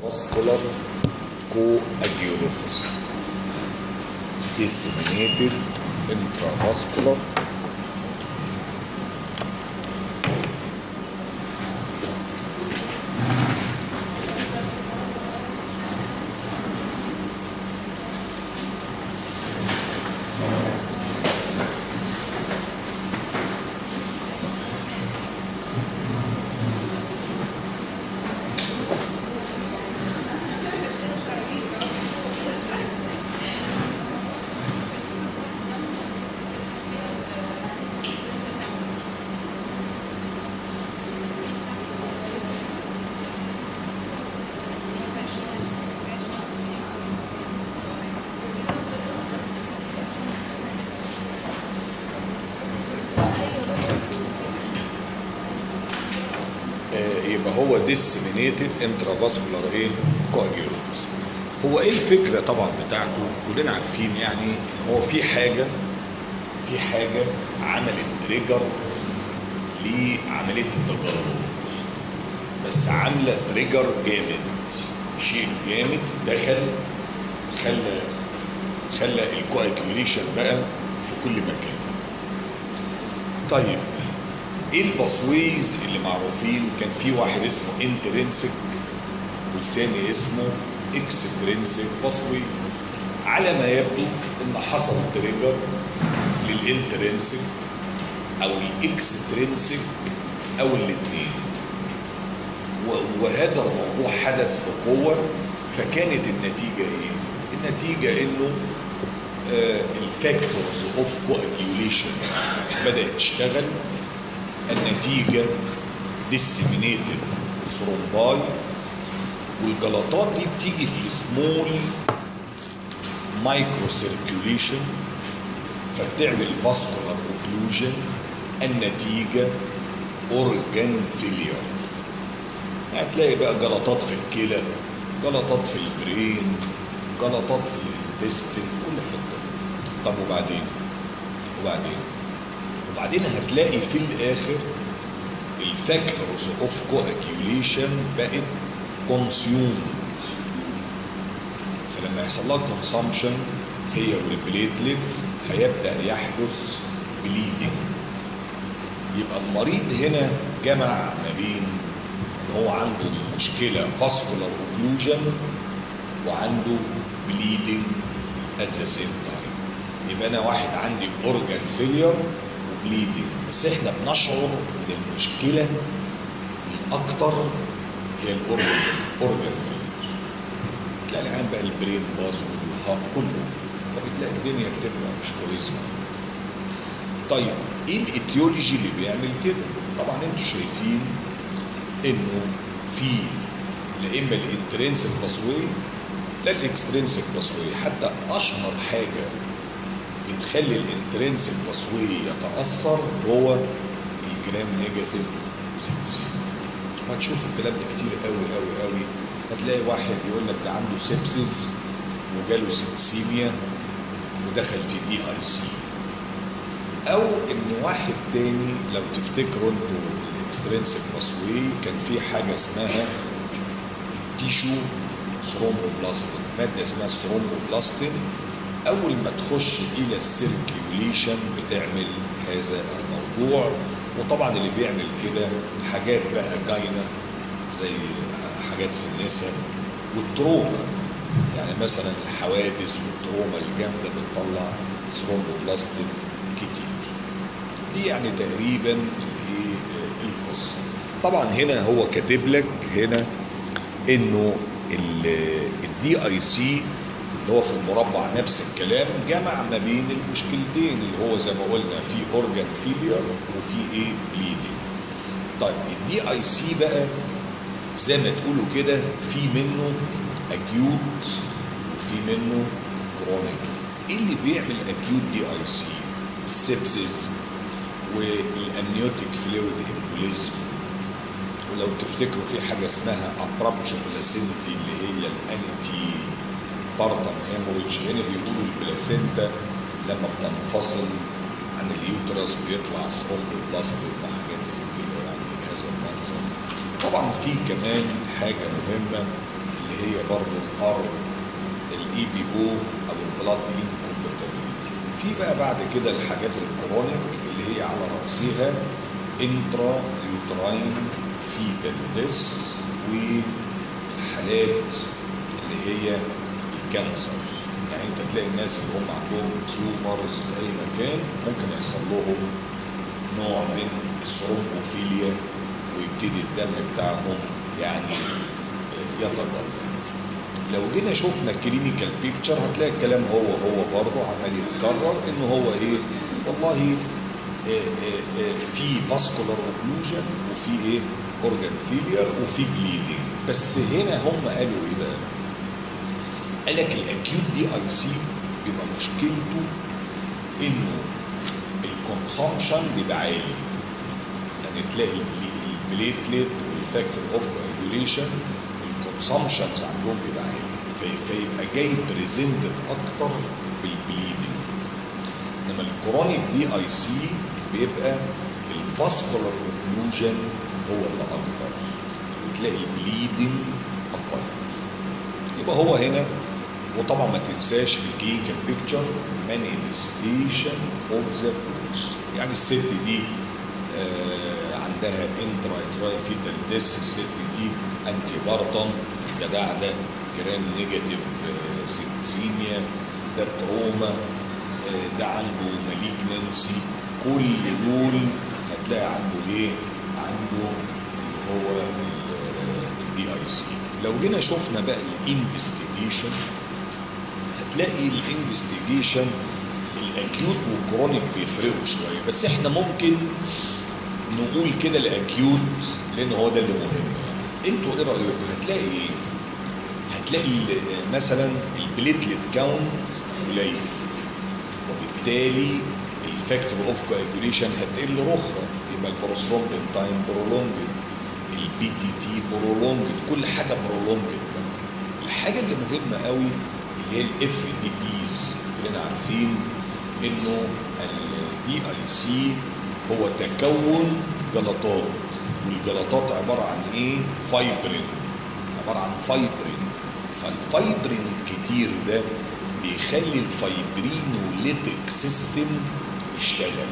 intravascular coagulopathy disseminated intravascular آه، يبقى هو disseminated intravascular ايه coagulopathy هو ايه الفكره طبعا بتاعته كلنا عارفين يعني ان هو في حاجه في حاجه عملت تريجر لعمليه التجلط بس عامله تريجر جامد شيء جامد دخل خلى خلى الكواجيوليشن بقى في كل مكان طيب ايه الباسويز اللي معروفين كان في واحد اسمه انترنسك والتاني اسمه اكسترنسك باسوي على ما يبدو ان حصل تريجر للانترنسك او الاكسترنسك او الاثنين وهذا الموضوع حدث بقوه فكانت النتيجه ايه؟ النتيجه انه الفاكتورز اوف كواجيوليشن بدات تشتغل النتيجة disseminated ثرومباي والجلطات دي بتيجي في السمول مايكرو سيركيوليشن فبتعمل فاسكولار اوكلوجن النتيجة اورجان فيلير هتلاقي بقى جلطات في الكلى جلطات في البرين جلطات في الانتستين كل حته طب وبعدين وبعدين وبعدين هتلاقي في الاخر الفاكتورز اوف كواجيوليشن بقت كونسيومد فلما يحصل لها كونسامشن هي والبليتلت هيبدا يحدث بليدنج يبقى المريض هنا جمع ما بين ان هو عنده مشكله فاسكولار اوكلوجن وعنده بليدنج ات ذا سيم تايم يبقى انا واحد عندي اورجان فيلير وبليدنج بس احنا بنشعر ان المشكله الاكثر هي الاورجان اورجان فيلير تلاقي العين بقى البرين باظ والهارت كله فبتلاقي الدنيا بتبقى مش كويسه طيب ايه الايتيولوجي اللي بيعمل كده طبعا انتوا شايفين انه في لا اما الانترنسك باسوي لا الاكسترنسك باسوي حتى اشهر حاجه بتخلي الانترنسك باسوي يتاثر هو الجرام نيجاتيف سيبسي هتشوف الكلام ده كتير قوي قوي قوي هتلاقي واحد يقول لك ده عنده سيبسيس وجاله سيبسيميا ودخل في دي اي سي او ان واحد تاني لو تفتكروا انتوا الاكسترنسك باسوي كان في حاجه اسمها التيشو ثرومبوبلاستين ماده اسمها ثرومبوبلاستين اول ما تخش الى السيركيوليشن بتعمل هذا الموضوع وطبعا اللي بيعمل كده حاجات بقى جاينه زي حاجات في النساء والتروما يعني مثلا الحوادث والتروما الجامده بتطلع ثرومبوبلاستين كتير دي يعني تقريبا الايه القصه طبعا هنا هو كاتب لك هنا انه الدي اي سي اللي هو في المربع نفس الكلام جمع ما بين المشكلتين اللي هو زي ما قلنا في اورجان فيلير وفي ايه بليدنج طيب الدي اي سي بقى زي ما تقولوا كده في منه اكيوت وفي منه كرونيك ايه اللي بيعمل اكيوت دي اي سي السبسز والامنيوتيك فلويد امبوليزم ولو تفتكروا في حاجه اسمها ابرابتشر بلاسنتي اللي هي الانتي بارتم هيموريدج هنا بيقولوا البلاسنتا لما بتنفصل عن اليوترس بيطلع ثرومبوبلاستيك وحاجات زي كده يعني بهذا المنظر طبعا في كمان حاجه مهمه اللي هي برضه الار الاي بي او او البلاد انكومباتيبيليتي في بقى بعد كده الحاجات الكرونيك اللي هي على راسها انترا يوتراين فيتال ديس والحالات اللي هي الكانسر يعني انت تلاقي الناس اللي هم عندهم تيومرز في اي مكان ممكن يحصل لهم نوع من الثرومبوفيليا ويبتدي الدم بتاعهم يعني يتجلط لو جينا شفنا الكلينيكال بيكتشر هتلاقي الكلام هو هو برضه عمال يتكرر ان هو ايه والله آه، آه، آه، في فاسكولار اوكلوجن وفي ايه اورجان فيلير وفي بليدنج بس هنا هم قالوا ايه بقى قال لك الاكيوت دي اي سي بيبقى مشكلته انه الكونسومشن بيبقى عالي يعني تلاقي البلي- البليتلت والفاكتور اوف كواجوليشن الكونسومشنز عندهم بيبقى عالي في- فيبقى جاي بريزنتد اكتر بالبليدنج انما الكرونيك دي اي سي بيبقى الفاسكولار اوكلوجن هو اللي اكتر وتلاقي البليدنج اقل يبقى هو هنا وطبعا ما تنساش في الكلينيكال بيكتشر مانيفستيشن اوف ذا بروز يعني الست دي آه عندها انترا اتراي فيتال ديس الست دي انتي بارتم جدع ده جرام نيجاتيف آه سيبسيميا ده تروما آه ده عنده ماليجننسي كل دول هتلاقي عنده ايه؟ عنده اللي هو الدي اي سي لو جينا شفنا بقى الانفستيجيشن هتلاقي الانفستيجيشن الاكيوت والكرونيك بيفرقوا شويه بس احنا ممكن نقول كده الاكيوت لان هو ده اللي مهم يعني انتوا ايه رايكم هتلاقي ايه هتلاقي ال- مثلا البليتلت كاونت قليل وبالتالي الفاكتور اوف كواجوليشن هتقل رخرة يبقى البروسترومبين تايم برولونجد البي تي تي برولونجد كل حاجه برولونجد الحاجه اللي مهمه قوي اللي هي الاف دي بيز كلنا عارفين انه الدي اي سي هو تكون جلطات والجلطات عباره عن ايه؟ فايبرين عباره عن فايبرين فالفايبرين الكتير ده بيخلي الفايبرينوليتيك سيستم يشتغل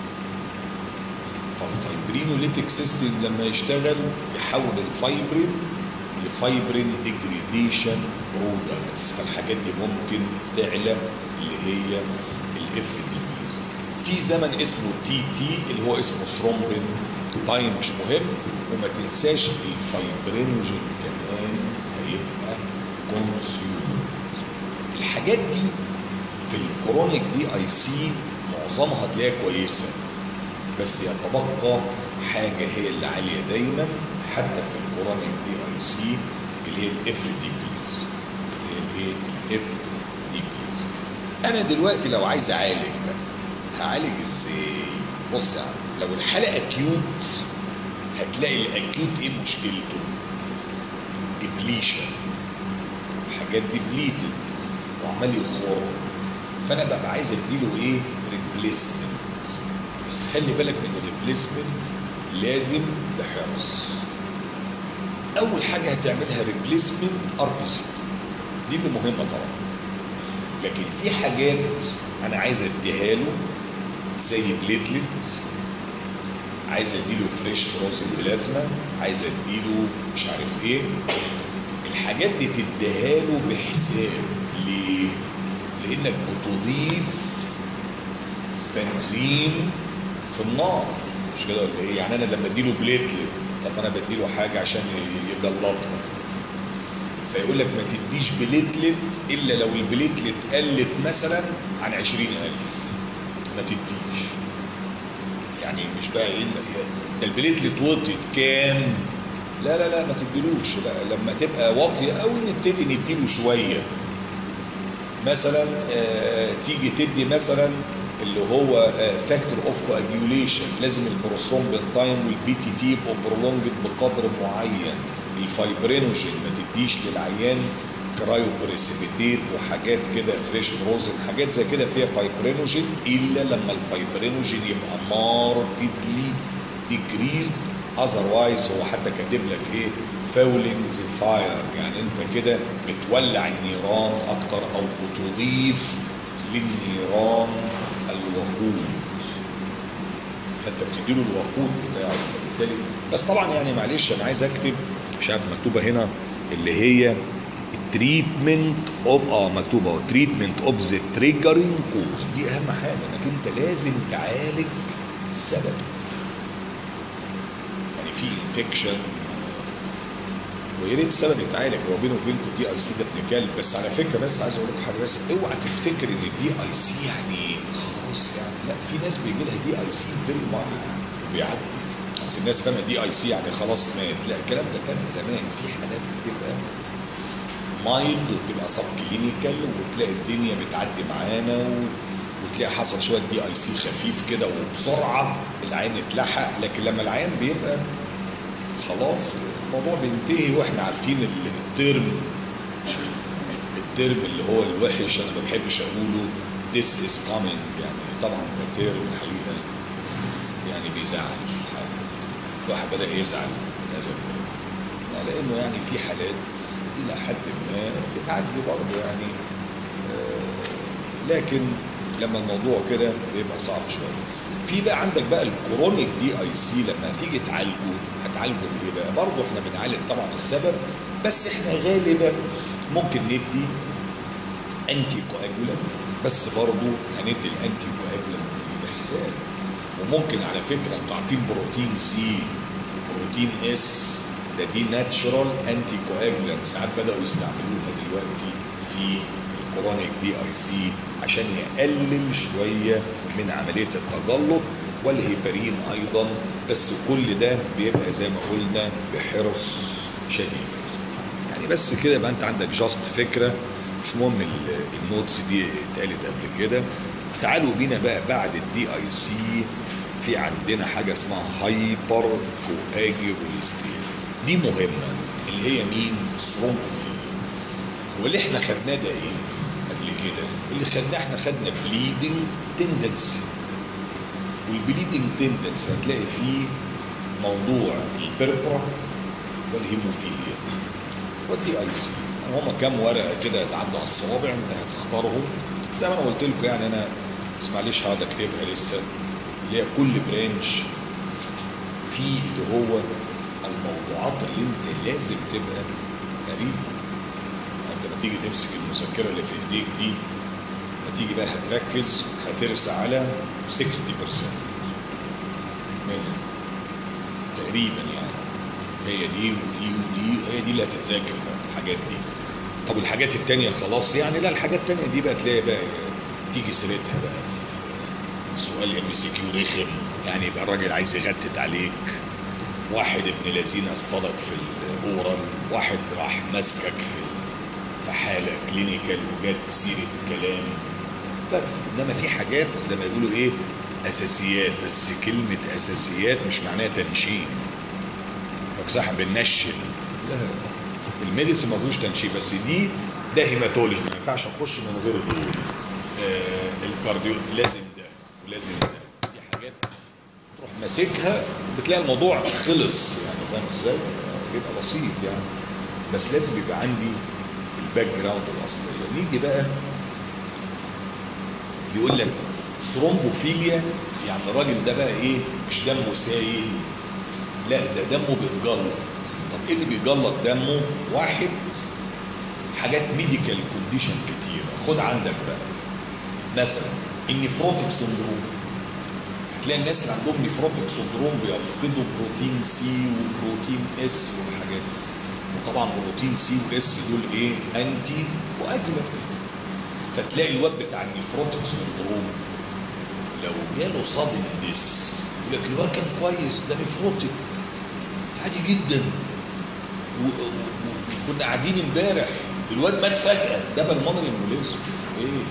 فالفايبرينوليتيك سيستم لما يشتغل يحول الفايبرين لفايبرين ديجريديشن برودكتس فالحاجات دي ممكن تعلى اللي هي الاف دي بيز في زمن اسمه تي تي اللي هو اسمه ثرومبين تايم مش مهم وما تنساش الفايبرينوجين كمان هيبقى كونسيوم الحاجات دي في الكرونيك دي اي سي معظمها تلاقيها كويسه بس يتبقى حاجه هي اللي عاليه دايما حتى في الكرونيك دي اي سي اللي هي الاف دي بيز اللي هي الايه الاف دي بيز انا دلوقتي لو عايز اعالج بقى هعالج ازاي بص يا عم لو الحاله اكيوت هتلاقي الاكيوت ايه مشكلته ديبليشن الحاجات دي بليتد وعمال يخر فانا ببقى عايز اديله ايه ريبليسمنت بس خلي بالك من الريبليسمنت لازم بحرص اول حاجه هتعملها ريبليسمنت ار بي سي دي اللي مهمه طبعا لكن في حاجات انا عايز اديها له زي بليتلت عايز اديله فريش فروزن بلازما عايز اديله مش عارف ايه الحاجات دي تديها له بحساب ليه؟ لانك بتضيف بنزين في النار مش كده ولا ايه؟ يعني انا لما اديله بليتلت طب انا بديله حاجه عشان يجلطها فيقول لك ما تديش بليتلت الا لو البليتلت قلت مثلا عن 20000 ما تديش يعني مش بقى ايه ده البليتلت وطت كام لا لا لا ما تديلوش لا لما تبقى واطيه قوي نبتدي نديله شويه مثلا آه تيجي تدي مثلا اللي هو فاكتور اوف كواجيوليشن لازم البروسترومبين تايم والبي تي تي يبقوا برولونجد بقدر معين الفايبرينوجين ما تديش للعيان كرايو بريسيبيتيت وحاجات كده فريش فروزن حاجات زي كده فيها فايبرينوجين الا لما الفايبرينوجين يبقى ماركتلي ديكريزد اذروايز هو حتى كاتب لك ايه فاولينج ذا فاير يعني انت كده بتولع النيران اكتر او بتضيف للنيران الوقود فانت بتديله الوقود بتاعه بالتالي بس طبعا يعني معلش انا عايز اكتب مش عارف مكتوبه هنا اللي هي التريتمنت اوف اه مكتوبه اهو تريتمنت اوف ذا تريجرنج كوز دي اهم حاجه انك انت لازم تعالج السبب يعني في انفكشن ويا ريت السبب يتعالج هو بينه وبينكم دي اي سي ده ابن كلب بس على فكره بس عايز اقول لكم حاجه بس اوعى تفتكر ان الدي اي سي يعني خلاص يعني لا في ناس بيجي لها دي اي سي فيري مايلد وبيعدي بس الناس فاهمه دي اي سي يعني خلاص مات لا الكلام ده كان زمان في حالات بتبقى مايلد وبتبقى سب كلينيكال وتلاقي الدنيا بتعدي معانا و... وتلاقي حصل شويه دي اي سي خفيف كده وبسرعه العين اتلحق لكن لما العين بيبقى خلاص الموضوع بينتهي واحنا عارفين ال- الترم الترم اللي هو الوحش انا ما بحبش اقوله this is coming يعني طبعا ده ترم الحقيقه يعني بيزعل الواحد بدا يزعل من هذا الكلام يعني لانه يعني في حالات الى حد ما بتعدي برضه يعني آه، لكن لما الموضوع كده بيبقى صعب شويه في بقى عندك بقى الكرونيك دي اي سي لما هتيجي تعالجه هتعالجه بايه بقى؟ برضه احنا بنعالج طبعا السبب بس احنا غالبا ممكن ندي انتي كواجولانت بس برضه هندي الانتي كواجولانت بحساب وممكن على فكره انتوا عارفين بروتين سي وبروتين اس ده دي ناتشورال انتي كواجولانت ساعات بداوا يستعملوها دلوقتي في الكرونيك دي اي سي عشان يقلل شويه من عمليه التجلط والهيبرين ايضا بس كل ده بيبقى زي ما قلنا بحرص شديد يعني بس كده يبقى انت عندك جاست فكره مش مهم ال- النوتس دي اتقالت قبل كده تعالوا بينا بقى بعد الدي اي سي في عندنا حاجه اسمها هايبر كواجيوليستين دي مهمه اللي هي مين؟ ثرومبوفيل واللي احنا خدناه ده ايه؟ قبل كده اللي خدناه احنا خدنا بليدنج تندنسي والبليدنج تندنسي هتلاقي فيه موضوع البربرا والهيموفيليا والدي اي سي يعني هما كام ورقه كده يتعدوا على الصوابع انت هتختارهم زي ما انا قلت لكم يعني انا بس معلش هقعد اكتبها لسه اللي هي كل برانش فيه اللي هو الموضوعات اللي انت لازم تبقى قريب انت لما تيجي تمسك المذكره اللي في ايديك دي هتيجي بقى هتركز هترسى على 60% منها تقريبا يعني هي دي ودي ودي هي دي اللي هتتذاكر بقى الحاجات دي طب الحاجات التانية خلاص يعني لا الحاجات التانية دي بقى تلاقي بقى تيجي سيرتها بقى في سؤال ام سي كيو رخم يعني يبقى الراجل عايز يغتت عليك واحد ابن لذين اصطادك في الاورال واحد راح مسكك في في حاله كلينيكال وجت سيره كلام بس انما في حاجات زي ما يقولوا ايه اساسيات بس كلمه اساسيات مش معناها تنشين صح بننشن لا الميديسن ما فيهوش تنشين بس دي ده هيماتولوجي ما ينفعش اخش من غير دول آه الكارديو لازم ده ولازم ده دي حاجات تروح ماسكها بتلاقي الموضوع خلص يعني فاهم ازاي؟ بيبقى بسيط يعني بس لازم يبقى عندي الباك جراوند الاصليه نيجي بقى يقول لك ثرومبوفيليا يعني الراجل ده بقى ايه مش دمه سايل لا ده دمه بيتجلط طب ايه اللي بيجلط دمه واحد حاجات ميديكال كونديشن كتيره خد عندك بقى مثلا النفروتيك سندروم هتلاقي الناس اللي عندهم نفروتيك سندروم بيفقدوا بروتين سي وبروتين اس والحاجات دي وطبعا بروتين سي واس دول ايه انتي واجلة فتلاقي الواد بتاع النفروتيك سندروم لو جاله صدم ديس يقول لك الواد كان كويس ده نفروتيك عادي جدا وكنا قاعدين امبارح الواد مات فجأة ده بالمونري امبوليزم ايه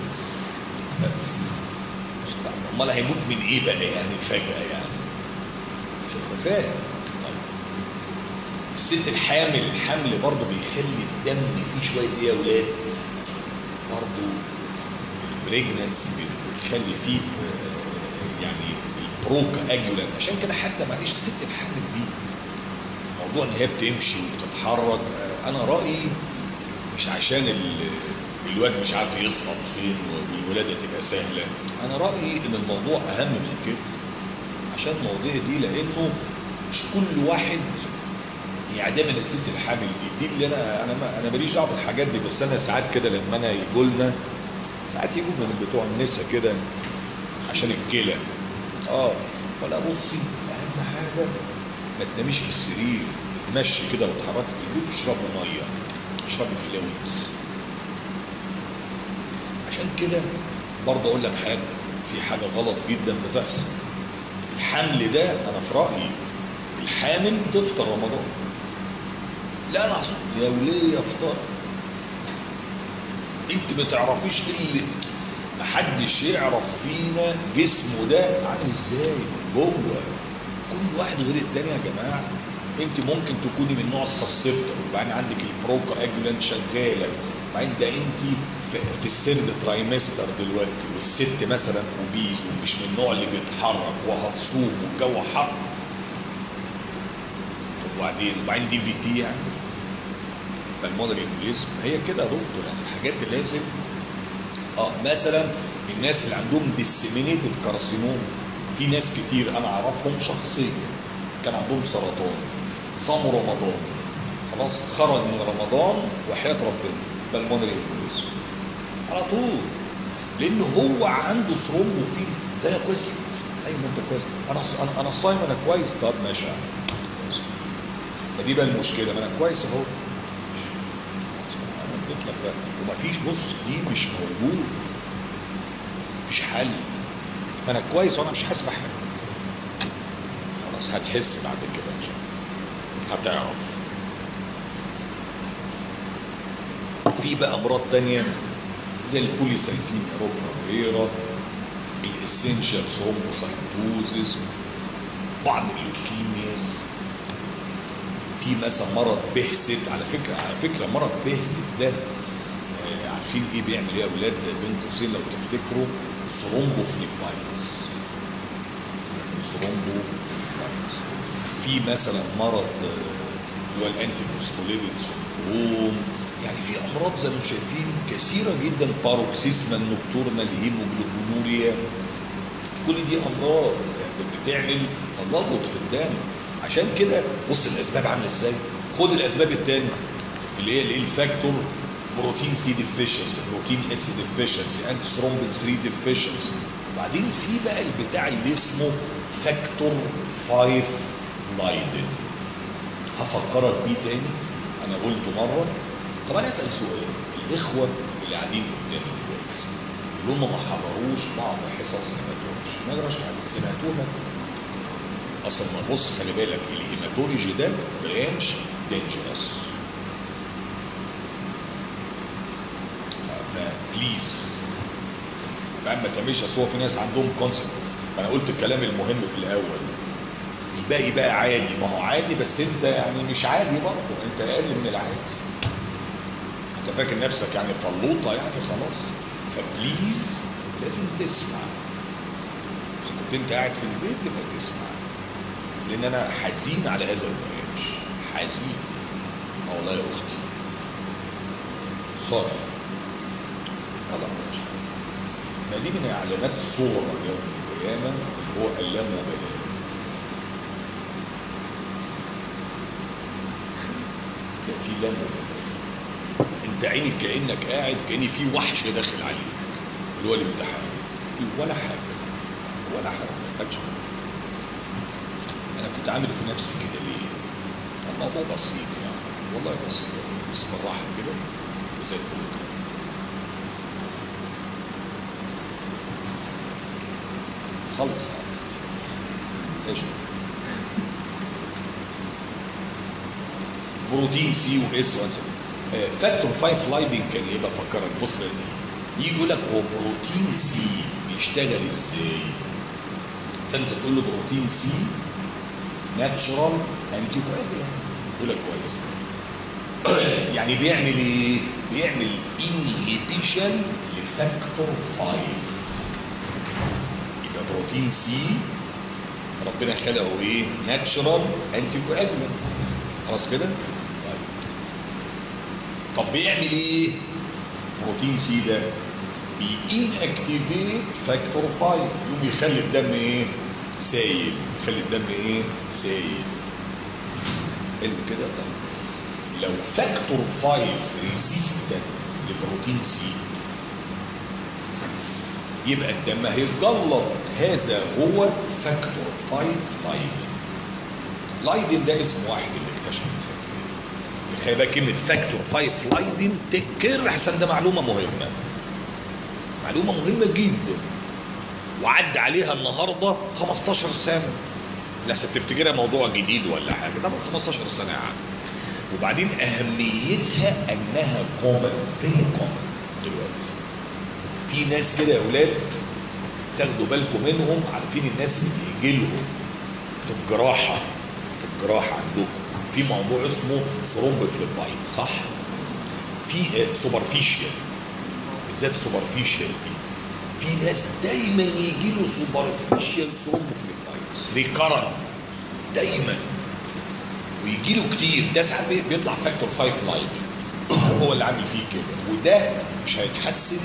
امال هيموت من ايه بقى يعني فجأة يعني مش هتبقى فاهم طيب الست الحامل الحمل برضه بيخلي الدم فيه شوية ايه يا ولاد برضه البريجننسي بتخلي فيه يعني البروكا اجولانت عشان كده حتى معلش الست الحامل دي موضوع ان هي بتمشي وبتتحرك بتتحرك آه، انا رايي مش عشان ال- الواد مش عارف يسقط فين والولاده تبقى سهله انا رايي ان الموضوع اهم من كده عشان المواضيع دي لانه مش كل واحد يعني دايما الست الحامل دي دي اللي انا انا ما انا ماليش دعوه بالحاجات دي بس انا ساعات كده لما انا يجوا لنا ساعات يجوا من بتوع النسا كده عشان الكلى اه فلا بصي اهم حاجه ما تناميش في السرير تمشي كده وتحركي في البيت واشربي ميه اشربي فلويدز عشان كده برضه اقول لك حاجه في حاجه غلط جدا بتحصل الحمل ده انا في رايي الحامل تفطر رمضان لا انا اصلا يا وليه افطر انت ما تعرفيش اللي محدش يعرف فينا جسمه ده عامل ازاي من جوه كل واحد غير التاني يا جماعه انت ممكن تكوني من نوع السسبتر وبعدين عندك البروكا اجولانت شغاله وبعدين ده انت في, في السند ترايمستر دلوقتي والست مثلا اوبيز ومش من النوع اللي بيتحرك وهتصوم والجو حر طب وبعدين وبعدين دي في تي يعني بالمونري امبوليزم هي كده يا دكتور يعني الحاجات دي لازم اه مثلا الناس اللي عندهم ديسيمينيتد كارسينوم في ناس كتير انا اعرفهم شخصيا كان عندهم سرطان صاموا رمضان خلاص خرج من رمضان وحياة ربنا بالمونري امبوليزم على طول لان هو عنده ثرومبوفيل ده كويس جدا ايوه انت كويس انا انا انا صايم انا كويس طب ماشي يا عم. كويس ما دي بقى المشكله ما انا كويس اهو انا اديت لك بقى ومفيش بص دي مش موجود مفيش حل ما انا كويس وانا مش حاسس بحاجه خلاص هتحس بعد كده ان شاء الله هتعرف في بقى امراض تانية زي البوليسايسين روبنا فيرا الاسينشال ثرومبوسايتوزيس بعض اللوكيمياز في مثلا مرض بهست على فكره على فكره مرض بهست ده آه، عارفين ايه بيعمل ايه يا اولاد بين قوسين لو تفتكروا ثرومبوفليبايتس ثرومبوفليبايتس في مثلا مرض آه، اللي هو الانتي فوسفوليبيد سندروم يعني في امراض زي ما انتم شايفين كثيره جدا باروكسيسما نوكتورنال هيموجلوبينوريا كل دي امراض بتعمل تلخبط في الدم عشان كده بص الاسباب عامله ازاي خد الاسباب التانية اللي هي الايه الفاكتور بروتين سي ديفيشنسي بروتين اس ديفيشنسي انتي ثرومبين 3 ديفيشنسي وبعدين في بقى البتاع اللي اسمه فاكتور 5 لايدن هفكرك بيه تاني انا قلته مره طب انا اسال سؤال الاخوه اللي قاعدين قدامي دلوقتي اللي هم ما حضروش بعض حصص الهيماتولوجي ما يجراش حاجه سمعتوها اصلا ما بص خلي بالك الهيماتولوجي ده برانش دينجرس فبليز بقى ما تعملش اصل هو في ناس عندهم كونسبت انا قلت الكلام المهم في الاول الباقي بقى عادي ما هو عادي بس انت يعني مش عادي برضه انت اقل من العادي انت فاكر نفسك يعني فلوطه يعني خلاص فبليز لازم تسمع اذا كنت انت قاعد في البيت يبقى تسمع لان انا حزين على هذا البرنامج حزين اه والله يا اختي صار الله ماشي ما دي من علامات الصورة يوم القيامة اللي هو اللامبالاة تلاقي في لامبالاة انت عينك كانك قاعد كان في وحش داخل عليك اللي هو الامتحان ولا حاجه ولا حاجه ما حدش انا كنت عامل في نفسي كده ليه؟ الموضوع بسيط يعني والله بسيط بسم الراحه كده وزي الفل كده. خلص ايش بروتين سي واس وانسى فاكتور 5 لايدنج كان ايه بفكرك بص بقى ازاي يجي يقول لك هو بروتين سي بيشتغل ازاي فانت تقول له بروتين سي ناتشورال انتي كواجولانت يقول لك كويس يعني بيعمل ايه؟ بيعمل انهيبيشن لفاكتور 5 يبقى بروتين سي ربنا خلقه ايه؟ ناتشورال انتي كواجولانت خلاص كده؟ طيب طب بيعمل ايه بروتين سي ده بيين اكتيفيت فاكتور 5 يقوم يخلي الدم ايه سايل يخلي الدم ايه سايل اللي كده طيب لو فاكتور 5 ريزيستنت لبروتين سي يبقى الدم هيتجلط هذا هو فاكتور 5 لايدن لايدن ده اسم واحد اللي اكتشف خلي بالك كلمه فاكتور 5 لايدن تكر احسن ده معلومه مهمه معلومه مهمه جدا وعدى عليها النهارده 15 سنه لا تفتكرها موضوع جديد ولا حاجه ده من 15 سنه يا عم وبعدين اهميتها انها كومن فيري كومن دلوقتي في ناس كده يا اولاد تاخدوا بالكم منهم عارفين الناس اللي يجي لهم في الجراحه في الجراحه عندكم في موضوع اسمه ثرومب فليبايت صح؟ في سوبرفيشال بالذات سوبرفيشال في ناس دايما يجي له سوبرفيشال ثرومب فليبايت ريكارنت دايما ويجي له كتير ده ساعات بيطلع فاكتور 5 لايف هو اللي عامل فيه كده وده مش هيتحسن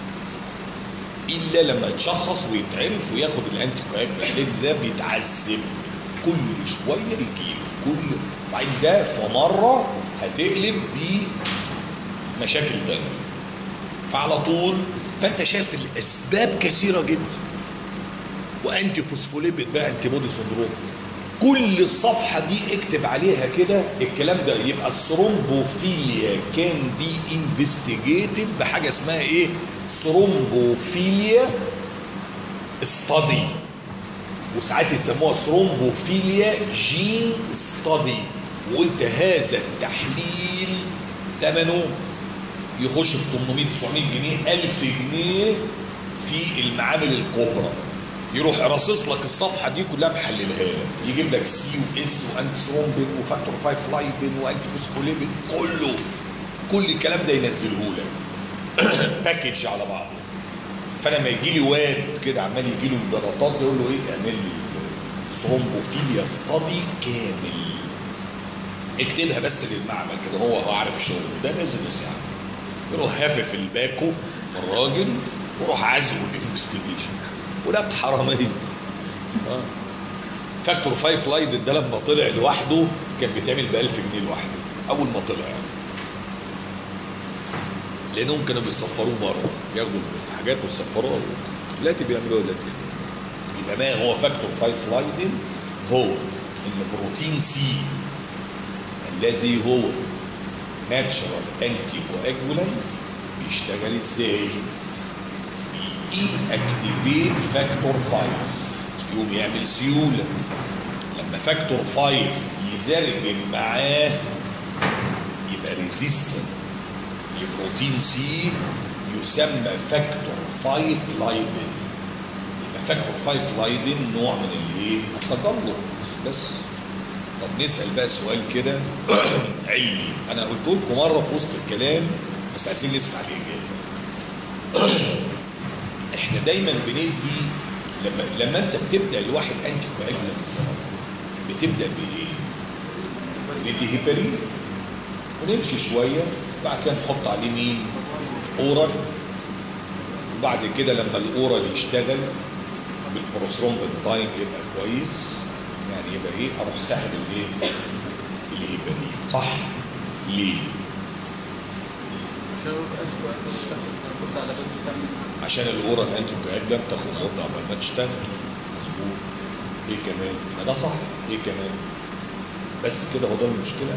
الا لما يتشخص ويتعرف وياخد الانتي كويف لان ده بيتعذب كل شويه يجيله كل بعدين ده في مره هتقلب بمشاكل تانية فعلى طول فانت شايف الاسباب كثيره جدا وانتي فوسفوليبيد بقى انتي بودي سندروم كل الصفحه دي اكتب عليها كده الكلام ده يبقى الثرومبوفيليا كان بي انفستيجيتد بحاجه اسمها ايه؟ ثرومبوفيليا ستادي وساعات يسموها ثرومبوفيليا جين ستادي وقلت هذا التحليل ثمنه يخش في 800 900 جنيه 1000 جنيه في المعامل الكبرى يروح راصص لك الصفحه دي كلها محللها لك يجيب لك سي واس وانتي ثرومبين وفاكتور 5 لايبين وانتي فوسفوليبين كله كل الكلام ده ينزله لك باكج على بعضه فانا لما يجي لي واد كده عمال يجي له الجلطات يقول له ايه اعمل لي ثرومبوفيليا ستادي كامل اكتبها بس للمعمل كده هو هو عارف شغله ده بيزنس يعني يروح هافف الباكو الراجل وروح عزقه الانفستيجيشن ولاد حراميه اه فاكتور 5 لايد ده لما طلع لوحده كان بيتعمل ب 1000 جنيه لوحده اول ما طلع يعني لانهم كانوا بيصفروه بره ياخدوا الحاجات ويصفروها دلوقتي بيعملوها دلوقتي يبقى ما هو فاكتور 5 لايدن هو ان بروتين سي الذي هو ناتشرال انتي كواجولانت بيشتغل ازاي؟ بي اكتيفيت فاكتور 5 يقوم يعمل سيوله لما فاكتور 5 يزرجن معاه يبقى ريزيستنت لبروتين سي يسمى فاكتور 5 لايدن يبقى فاكتور 5 لايدن نوع من الايه؟ التجلط بس طب نسال بقى سؤال كده علمي انا قلت لكم مره في وسط الكلام بس عايزين نسمع الاجابه احنا دايما بندي لما لما انت بتبدا لواحد انتي كواجولانتس بتبدا بايه؟ ندي هيبرين ونمشي شويه بعد كده نحط عليه مين؟ اورال وبعد كده لما الاورال يشتغل بالبروستروم تايم يبقى كويس يعني يبقى ايه اروح ساحب الايه؟ الهيبرين صح؟ ليه؟ عشان الاورال انتي كواجولانت تاخد مده قبل ما تشتغل مظبوط ايه كمان؟ ما ده صح ايه كمان؟ بس كده هو ده المشكله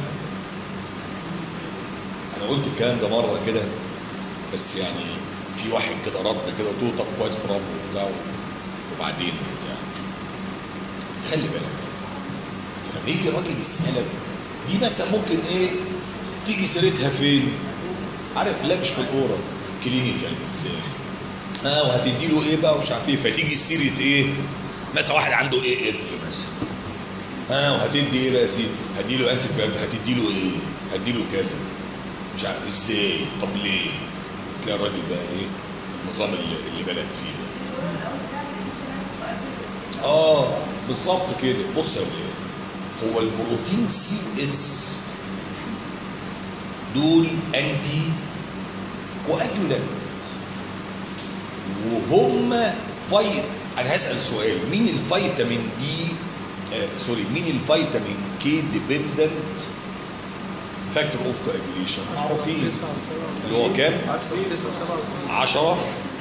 انا قلت الكلام ده مره كده بس يعني في واحد كده رد كده قلت له طب كويس برافو وبتاع وبعدين وبتاع خلي بالك لما يجي راجل يسالك دي مثلا ممكن ايه تيجي سيرتها فين؟ عارف لا مش في الاورال كلينيكال اكزام ها وهتدي له ايه بقى ومش عارف ايه فتيجي سيره ايه؟ مثلا واحد عنده ايه اف مثلا ها وهتدي ايه بقى يا سيدي؟ هدي له انتي هتدي له ايه؟ هدي له كذا مش عارف ازاي طب ليه؟ تلاقي الراجل بقى ايه؟ النظام اللي, اللي بلد فيه اه بالظبط كده بص يا ولاد هو البروتين سي اس دول انتي كواجولانت وهم فايت انا هسال سؤال مين الفيتامين دي آه سوري مين الفيتامين كي ديبندنت فاكتور اوف كواجوليشن معروفين اللي هو كام 10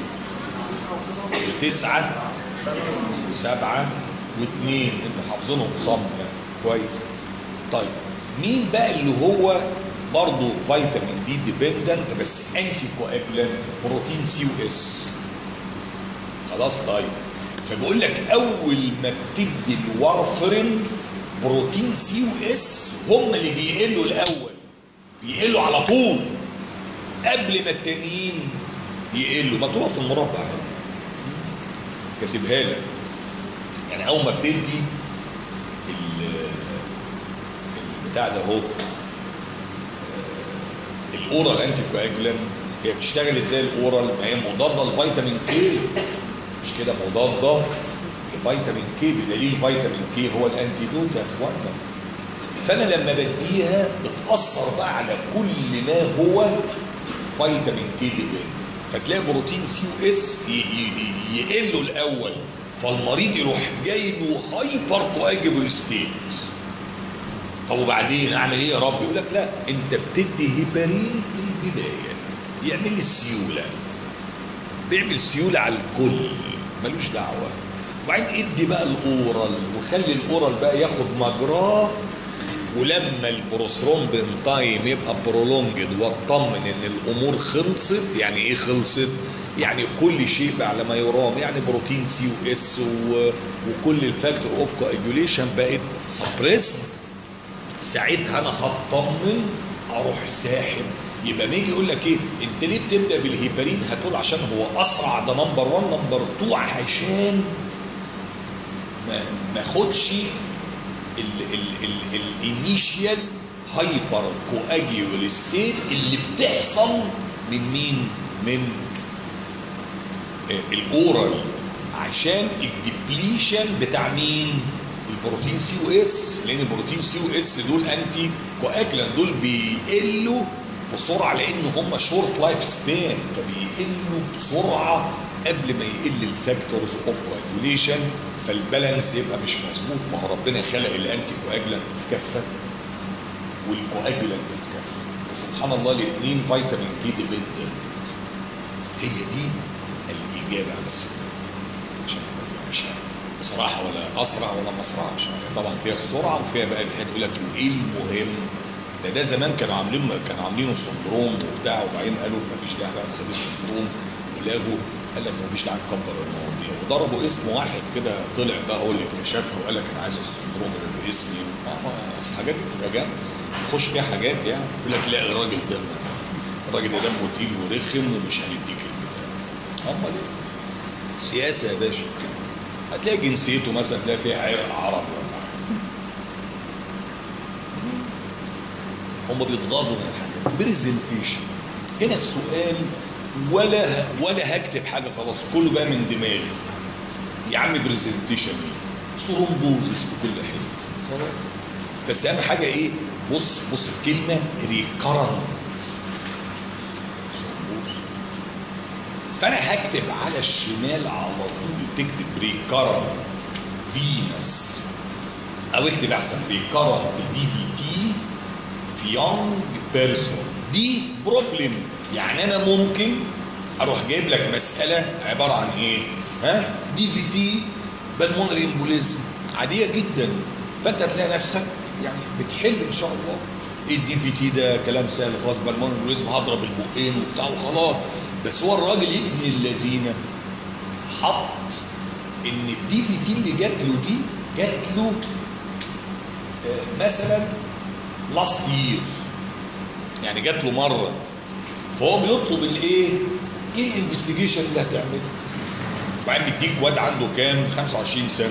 وتسعة وسبعة واثنين انتوا حافظينهم صم يعني كويس طيب مين بقى اللي هو برضه فيتامين دي ديبندنت بس انتي كواجولانت بروتين سي و اس خلاص طيب فبقول لك اول ما بتدي الوارفرين بروتين سي و اس هم اللي بيقلوا الاول بيقلوا على طول قبل ما التانيين يقلوا مكتوبه في المربع كاتبها لك يعني اول ما بتدي البتاع ده اهو الاورال انتي كواجولانت هي بتشتغل ازاي الاورال ما هي مضاده لفيتامين كي مش كده مضاده لفيتامين كي بدليل فيتامين كي هو الانتيدوت يا اخوانا فانا لما بديها بتاثر بقى على كل ما هو فيتامين كي ديبند فتلاقي بروتين سي او اس يقلوا الاول فالمريض يروح جاي له هايبر كواجبل ستيت طب وبعدين اعمل ايه يا رب يقول لك لا انت بتدي هيبارين في البدايه يعمل السيوله بيعمل سيوله على الكل ملوش دعوه وبعدين ادي بقى الاورال وخلي الاورال بقى ياخد مجراه ولما البروسترومبين تايم يبقى برولونجد واطمن ان الامور خلصت يعني ايه خلصت؟ يعني كل شيء بقى على ما يرام يعني بروتين سي و اس وكل الفاكتور اوف كواجوليشن بقت سبريس ساعتها انا هطمن اروح ساحب يبقى ما يجي يقول لك ايه انت ليه بتبدا بالهيبارين هتقول عشان هو اسرع ده نمبر 1 نمبر 2 عشان ما ما اخدش الانيشيال هايبر كواجيول ستيت اللي بتحصل من مين؟ من الاورال عشان الديبليشن بتاع مين؟ البروتين سي او اس لان البروتين سي او اس دول انتي كواجلان دول بيقلوا بسرعه لان هم شورت لايف سبان فبيقلوا بسرعه قبل ما يقل الفاكتورز اوف كواجوليشن فالبالانس يبقى مش مظبوط ما هو ربنا خلق الانتي كواجلانت في كفه والكواجلانت في كفه وسبحان الله الاثنين فيتامين كي ديبندنت هي دي الاجابه على السؤال عشان مش بصراحه ولا اسرع ولا ما اسرعش طبعا فيها السرعه وفيها بقى الحته يقول لك ايه المهم ده ده زمان كانوا عاملين كانوا عاملينه سندروم وبتاع وبعدين قالوا ما فيش داعي بقى نخليه سندروم ولغوا قال لك ما فيش داعي نكبر المواضيع وضربوا اسم واحد كده طلع بقى هو اللي اكتشفها وقال لك انا عايز السندروم اللي باسمي اصل الحاجات دي بتبقى جامده يخش فيها حاجات يعني يقول لك لا الراجل ده الراجل ده دمه تقيل ورخم ومش هنديك البتاع امال ايه؟ سياسه يا باشا هتلاقي جنسيته مثلا تلاقي فيها عرق عربي ولا حاجه هم بيتغاظوا من الحاجات برزنتيشن هنا السؤال ولا ولا هكتب حاجه خلاص كله بقى من دماغي يا عم برزنتيشن ايه ثرومبوزس في كل حته بس اهم حاجه ايه بص بص الكلمه ريكرنت فانا هكتب على الشمال على طول تكتب ريكرنت فينس او اكتب احسن ريكرنت دي في تي في يونج بيرسون دي بروبلم يعني انا ممكن اروح جايب لك مساله عباره عن ايه ها دي في تي بالمونري امبوليزم عاديه جدا فانت هتلاقي نفسك يعني بتحل ان شاء الله ايه الدي في تي ده كلام سهل خلاص بالمونري امبوليزم هضرب البقين وبتاع وخلاص بس هو الراجل ابن اللذينه حط ان الدي في تي اللي جات له دي جات له آه مثلا لاست يير يعني جات له مره فهو بيطلب الايه؟ ايه الانفستيجيشن اللي هتعملها؟ وبعدين بيديك واد عنده كام؟ 25 سنه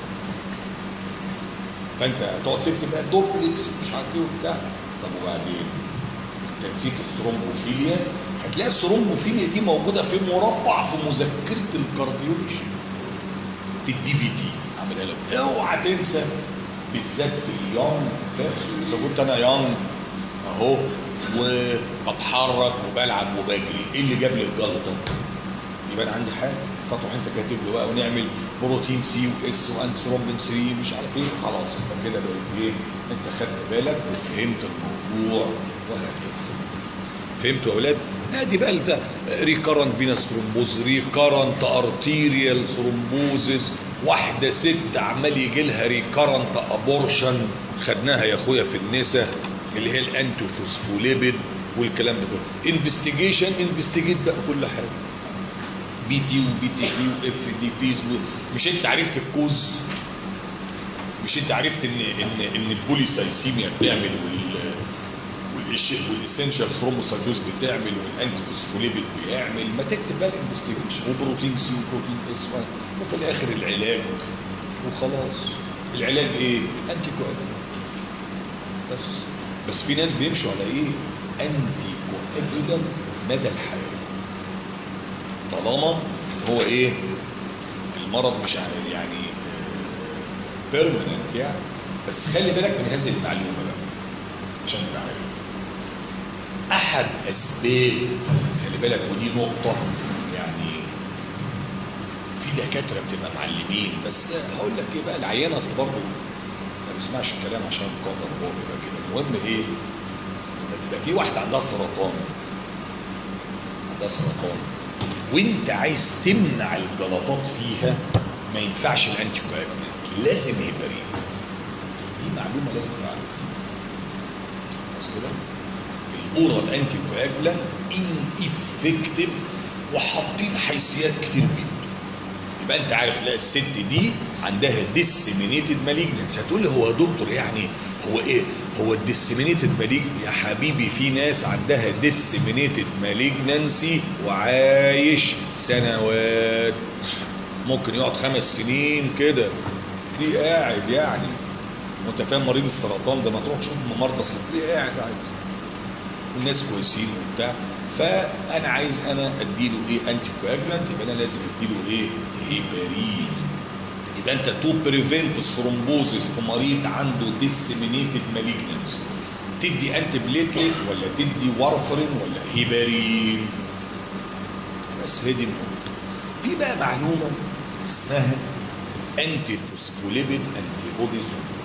فانت هتقعد تكتب بقى دوبلكس مش عارف ايه وبتاع طب وبعدين؟ انت نسيت الثرومبوفيليا هتلاقي الثرومبوفيليا دي موجوده في مربع في مذكره الكارديولوجي في الدي في دي عاملها لك اوعى تنسى بالذات في اليونج اذا كنت انا يونج اهو وبتحرك وبلعب وبجري ايه اللي جاب لي الجلطه يبقى انا عندي حاجه فتروح انت كاتب له بقى ونعمل بروتين سي واس وانثرومبين 3 مش عارف ايه خلاص انت كده بقيت ايه انت خدت بالك وفهمت الموضوع وهكذا فهمتوا يا اولاد؟ ادي بقى بتاع ريكارنت فينس ثرومبوز ريكارنت ارتيريال ثرومبوزز واحده ست عمال يجي لها ريكارنت ابورشن خدناها يا اخويا في النساء اللي هي الانتوفوسفوليبيد والكلام ده كله انفستيجيشن انفستيجيت بقى كل حاجه بي تي وبي تي بي واف دي بيز مش انت عرفت الكوز مش انت عرفت ان ان ان البوليسايسيميا بتعمل وال والاسينشال ثرومبوسايتوز بتعمل والانتي فوسفوليبيد بيعمل ما تكتب بقى الانفستيجيشن وبروتين سي وبروتين اس وفي الاخر العلاج وخلاص العلاج ايه؟ انتي كواجولانت بس بس في ناس بيمشوا على ايه؟ انتي كواجولانت مدى الحياه طالما ان هو ايه؟ المرض مش عارف يعني بيرمننت يعني بس خلي بالك من هذه المعلومه بقى عشان تبقى عارف احد اسباب خلي بالك ودي نقطه يعني في دكاتره بتبقى معلمين بس هقول لك ايه بقى العيان اصل برضه ما بيسمعش الكلام عشان قدر هو بيبقى كده المهم ايه لما تبقى في واحده عندها سرطان عندها سرطان وانت عايز تمنع الجلطات فيها ما ينفعش الانتي كواجولانت لازم هيبرين دي معلومه لازم تعرفها كده الاورال انتي كواجولانت ان افكتيف وحاطين حيثيات كتير جدا يبقى انت عارف لا الست دي عندها ديسيمينيتد مالجنس هتقول لي هو يا دكتور يعني هو ايه هو الديسيمينيتد مالجن يا حبيبي في ناس عندها ديسيمينيتد مالجنسي وعايش سنوات ممكن يقعد خمس سنين كده تلاقيه قاعد يعني وانت فاهم مريض السرطان ده ما تروح تشوف مرضى السرطان تلاقيه قاعد عادي الناس كويسين وبتاع فانا عايز انا اديله ايه انتي كواجولانت يبقى انا لازم اديله ايه هيبرين يبقى انت تو بريفنت ثرومبوزيس في مريض عنده ديسيمينيتد مالجنس تدي انتي بليتلت ولا تدي وارفرين ولا هيبرين بس هي دي النقطه في بقى معلومه اسمها انتي فوسفوليبيد انتي بودي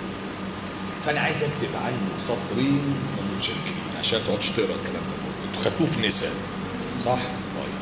فانا عايز اكتب عنه سطرين ومتشكرين عشان تقعدش تقرا الكلام ده انتوا خدتوه في نساء صح؟ طيب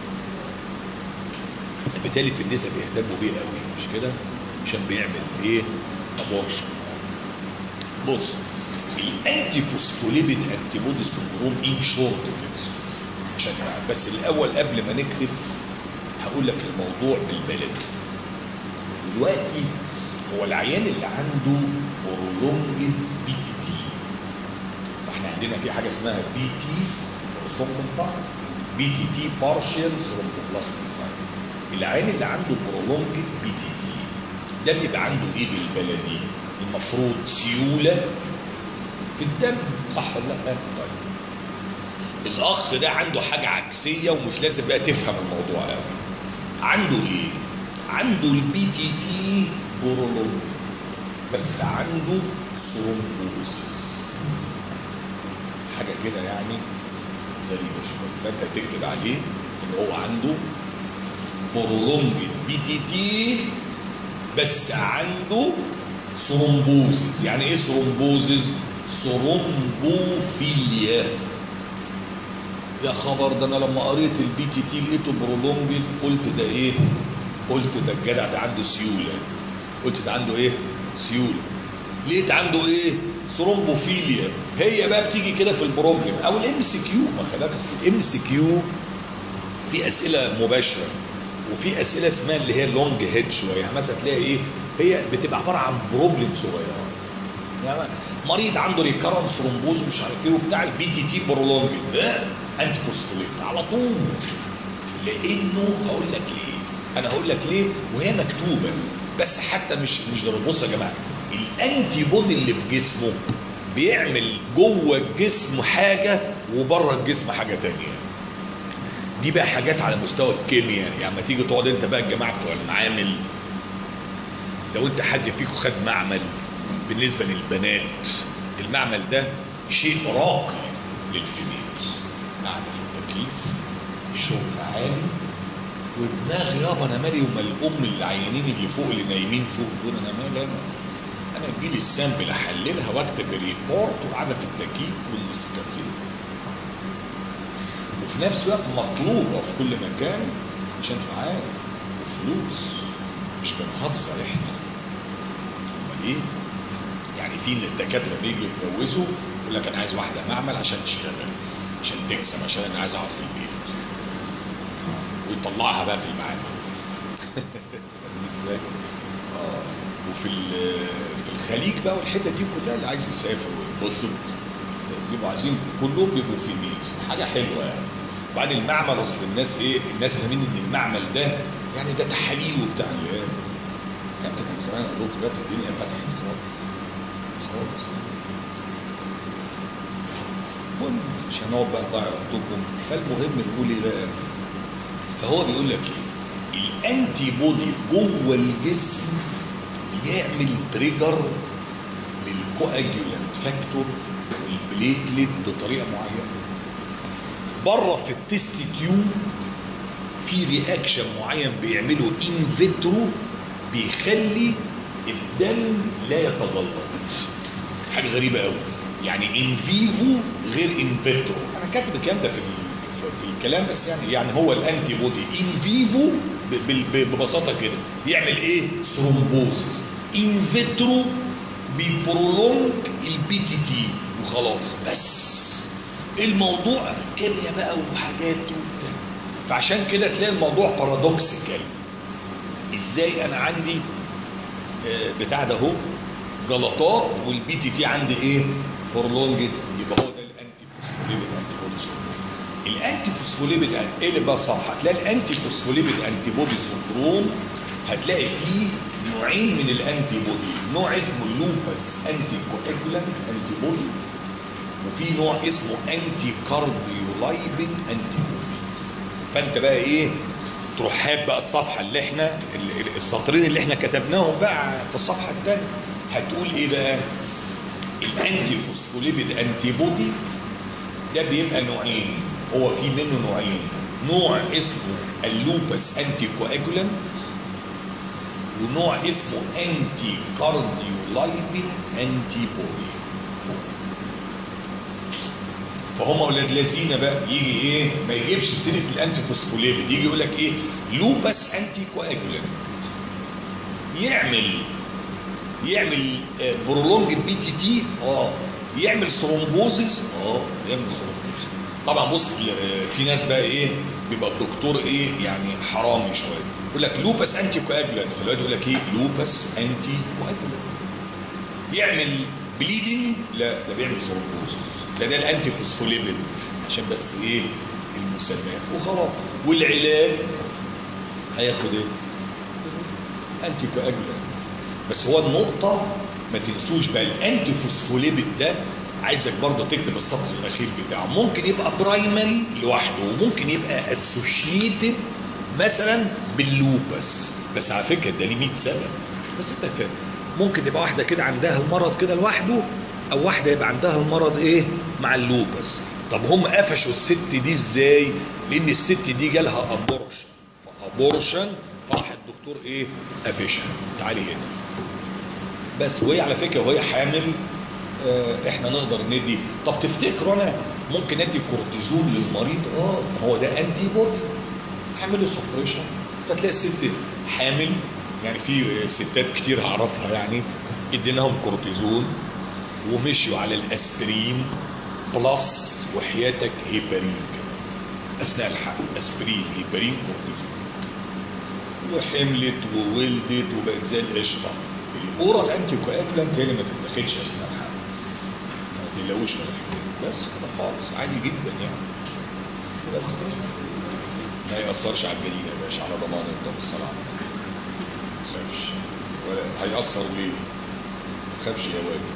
بالتالي في النساء بيهتموا بيه قوي مش كده؟ عشان بيعمل ايه؟ ابورشن بص الانتي فوسفوليبيد انتي بودي سندروم ان شورت كده عشان تعرف بس الاول قبل ما نكتب هقول لك الموضوع بالبلدي دلوقتي هو العيان اللي عنده برولونجد بي تي تي احنا عندنا في حاجه اسمها بي تي ثرومبوبار بي تي تي بارشال ثرومبوبلاستيك العيان اللي عنده برولونجد بي تي تي ده اللي يبقى عنده ايه بالبلدي المفروض سيوله في الدم صح ولا لا؟ طيب الاخ ده عنده حاجه عكسيه ومش لازم بقى تفهم الموضوع قوي عنده ايه؟ عنده البي تي تي بورولوج بس عنده ثرومبوزيس حاجه كده يعني غريبه شويه فانت تكتب عليه ان هو عنده بورولونج بي تي تي بس عنده ثرومبوزيس يعني ايه ثرومبوزيس ثرومبوفيليا يا خبر ده انا لما قريت البي تي تي لقيته برولونجد قلت ده ايه قلت ده الجدع ده عنده سيوله قلت ده عنده ايه سيوله لقيت عنده ايه ثرومبوفيليا هي بقى بتيجي كده في البروبلم او الام سي كيو ما خلاك الام سي كيو في اسئله مباشره وفي اسئله اسمها اللي هي لونج هيد شويه يعني مثلا تلاقي ايه هي بتبقى عباره عن بروبلم صغيره يعني مريض عنده ريكارنت ثرومبوز مش عارف ايه وبتاع البي تي تي برولونج انتي فوسفوليت على طول لانه هقول لك ليه انا هقول لك ليه وهي مكتوبه بس حتى مش مش ضروري بص يا جماعه الانتي بودي اللي في جسمه بيعمل جوه الجسم حاجه وبره الجسم حاجه تانية دي بقى حاجات على مستوى الكيمياء يعني لما تيجي تقعد انت بقى الجماعه بتوع المعامل لو انت حد فيكم خد معمل بالنسبه للبنات المعمل ده شيء راقي للفيميل شغل عالي ودماغ يابا انا مالي وما الام العيانين اللي فوق اللي نايمين فوق دول انا مالي انا انا تجيلي السامبل احللها واكتب ريبورت وقاعده في التكييف والنسكافيه وفي نفس الوقت مطلوبه في كل مكان عشان تبقى عارف وفلوس مش بنهزر احنا امال ايه؟ يعني في ان الدكاتره بيجوا يتجوزوا يقول لك انا عايز واحده معمل عشان تشتغل عشان تكسب عشان انا عايز اقعد في البيت ويطلعها بقى في المعامل ازاي؟ اه وفي في الخليج بقى والحتت دي كلها اللي عايز يسافر ويتبسط بيبقوا عايزين كلهم بيبقوا في ميز حاجه حلوه يعني وبعدين المعمل اصل الناس ايه الناس فاهمين ان المعمل ده يعني ده تحاليل وبتاع اللي هي كان كان زمان اقول لكم دلوقتي الدنيا فتحت خالص خالص المهم مش هنقعد بقى نضيع وقتكم فالمهم نقول ايه بقى فهو بيقول لك ايه الانتي بودي جوه الجسم بيعمل تريجر للكواجولانت فاكتور والبليتلت بطريقه معينه بره في التست تيوب في رياكشن معين بيعمله ان فيترو بيخلي الدم لا يتجلط حاجه غريبه قوي يعني ان فيفو غير ان فيترو انا كاتب الكلام ده في في الكلام بس يعني يعني هو الانتي بودي ان فيفو ببساطه كده بيعمل ايه ثرومبوزس ان فيترو بيبرولونج البي تي تي وخلاص بس الموضوع كيمياء بقى وحاجات وبتاع فعشان كده تلاقي الموضوع بارادوكسيكال ازاي انا عندي آه بتاع ده اهو جلطات والبي تي تي عندي ايه برولونجد يبقى هو ده الانتي فوسفوليبيد انتي بودي سندروم الانتي فوسفوليبيد اقلب بقى الصفحه هتلاقي الانتي فوسفوليبيد انتي بودي سندروم هتلاقي فيه نوعين من الانتي بودي نوع اسمه اللوبس انتي كواجولانت انتي بودي وفي نوع اسمه انتي كارديولايبين انتي بودي فانت بقى ايه تروح هات بقى الصفحه اللي احنا السطرين اللي احنا كتبناهم بقى في الصفحه الثانيه هتقول ايه بقى الانتي فوسفوليبيد انتي بودي ده بيبقى نوعين هو في منه نوعين نوع اسمه اللوبس انتي كواجولانت ونوع اسمه انتي كارديولايبين انتي بودي فهم اولاد الذين بقى يجي ايه ما يجيبش سيره الانتي فوسفوليبيد يجي يقول لك ايه لوبس انتي كواجولانت يعمل يعمل برولونج بي تي تي اه يعمل ثرومبوزيس اه يعمل ثرومبوزيس طبعا بص في ناس بقى ايه بيبقى الدكتور ايه يعني حرامي شويه يقول لك لوبس انتي كواجولانت فالواد يقول لك ايه لوبس انتي كواجولانت يعمل بليدنج لا ده بيعمل ثرومبوزيس لا ده الانتي فوسفوليبيد عشان بس ايه المسميات وخلاص والعلاج هياخد ايه انتي كواجولانت بس هو النقطة ما تنسوش بقى الانتي فوسفوليبيد ده عايزك برضه تكتب السطر الاخير بتاعه ممكن يبقى برايمري لوحده وممكن يبقى اسوشيتد مثلا باللوبس بس على فكره ده ليه 100 سبب بس انت فاهم ممكن تبقى واحده كده عندها المرض كده لوحده او واحده يبقى عندها المرض ايه مع اللوبس طب هم قفشوا الست دي ازاي لان الست دي جالها ابورشن فابورشن فراح الدكتور ايه قفشها تعالي هنا بس وهي على فكره وهي حامل آه احنا نقدر ندي طب تفتكروا انا ممكن ادي كورتيزون للمريض اه هو ده انتي بودي اعمله سبريشن فتلاقي الست حامل يعني في ستات كتير هعرفها يعني اديناهم كورتيزون ومشيوا على الاسبرين بلس وحياتك هيبرين كمان اثناء الحمل اسبرين هيبرين كورتيزون وحملت وولدت وبقت زي القشطه الاورال انتي كواجولانت هي اللي ما تتاخدش اثناء الحمل ما تقلقوش من الحمل بس كده خالص عادي جدا يعني بس ما يأثرش على الجنين يا باشا على ضمان انت بالصلاة ما تخافش ولا هيأثر ليه؟ ما تخافش يا واد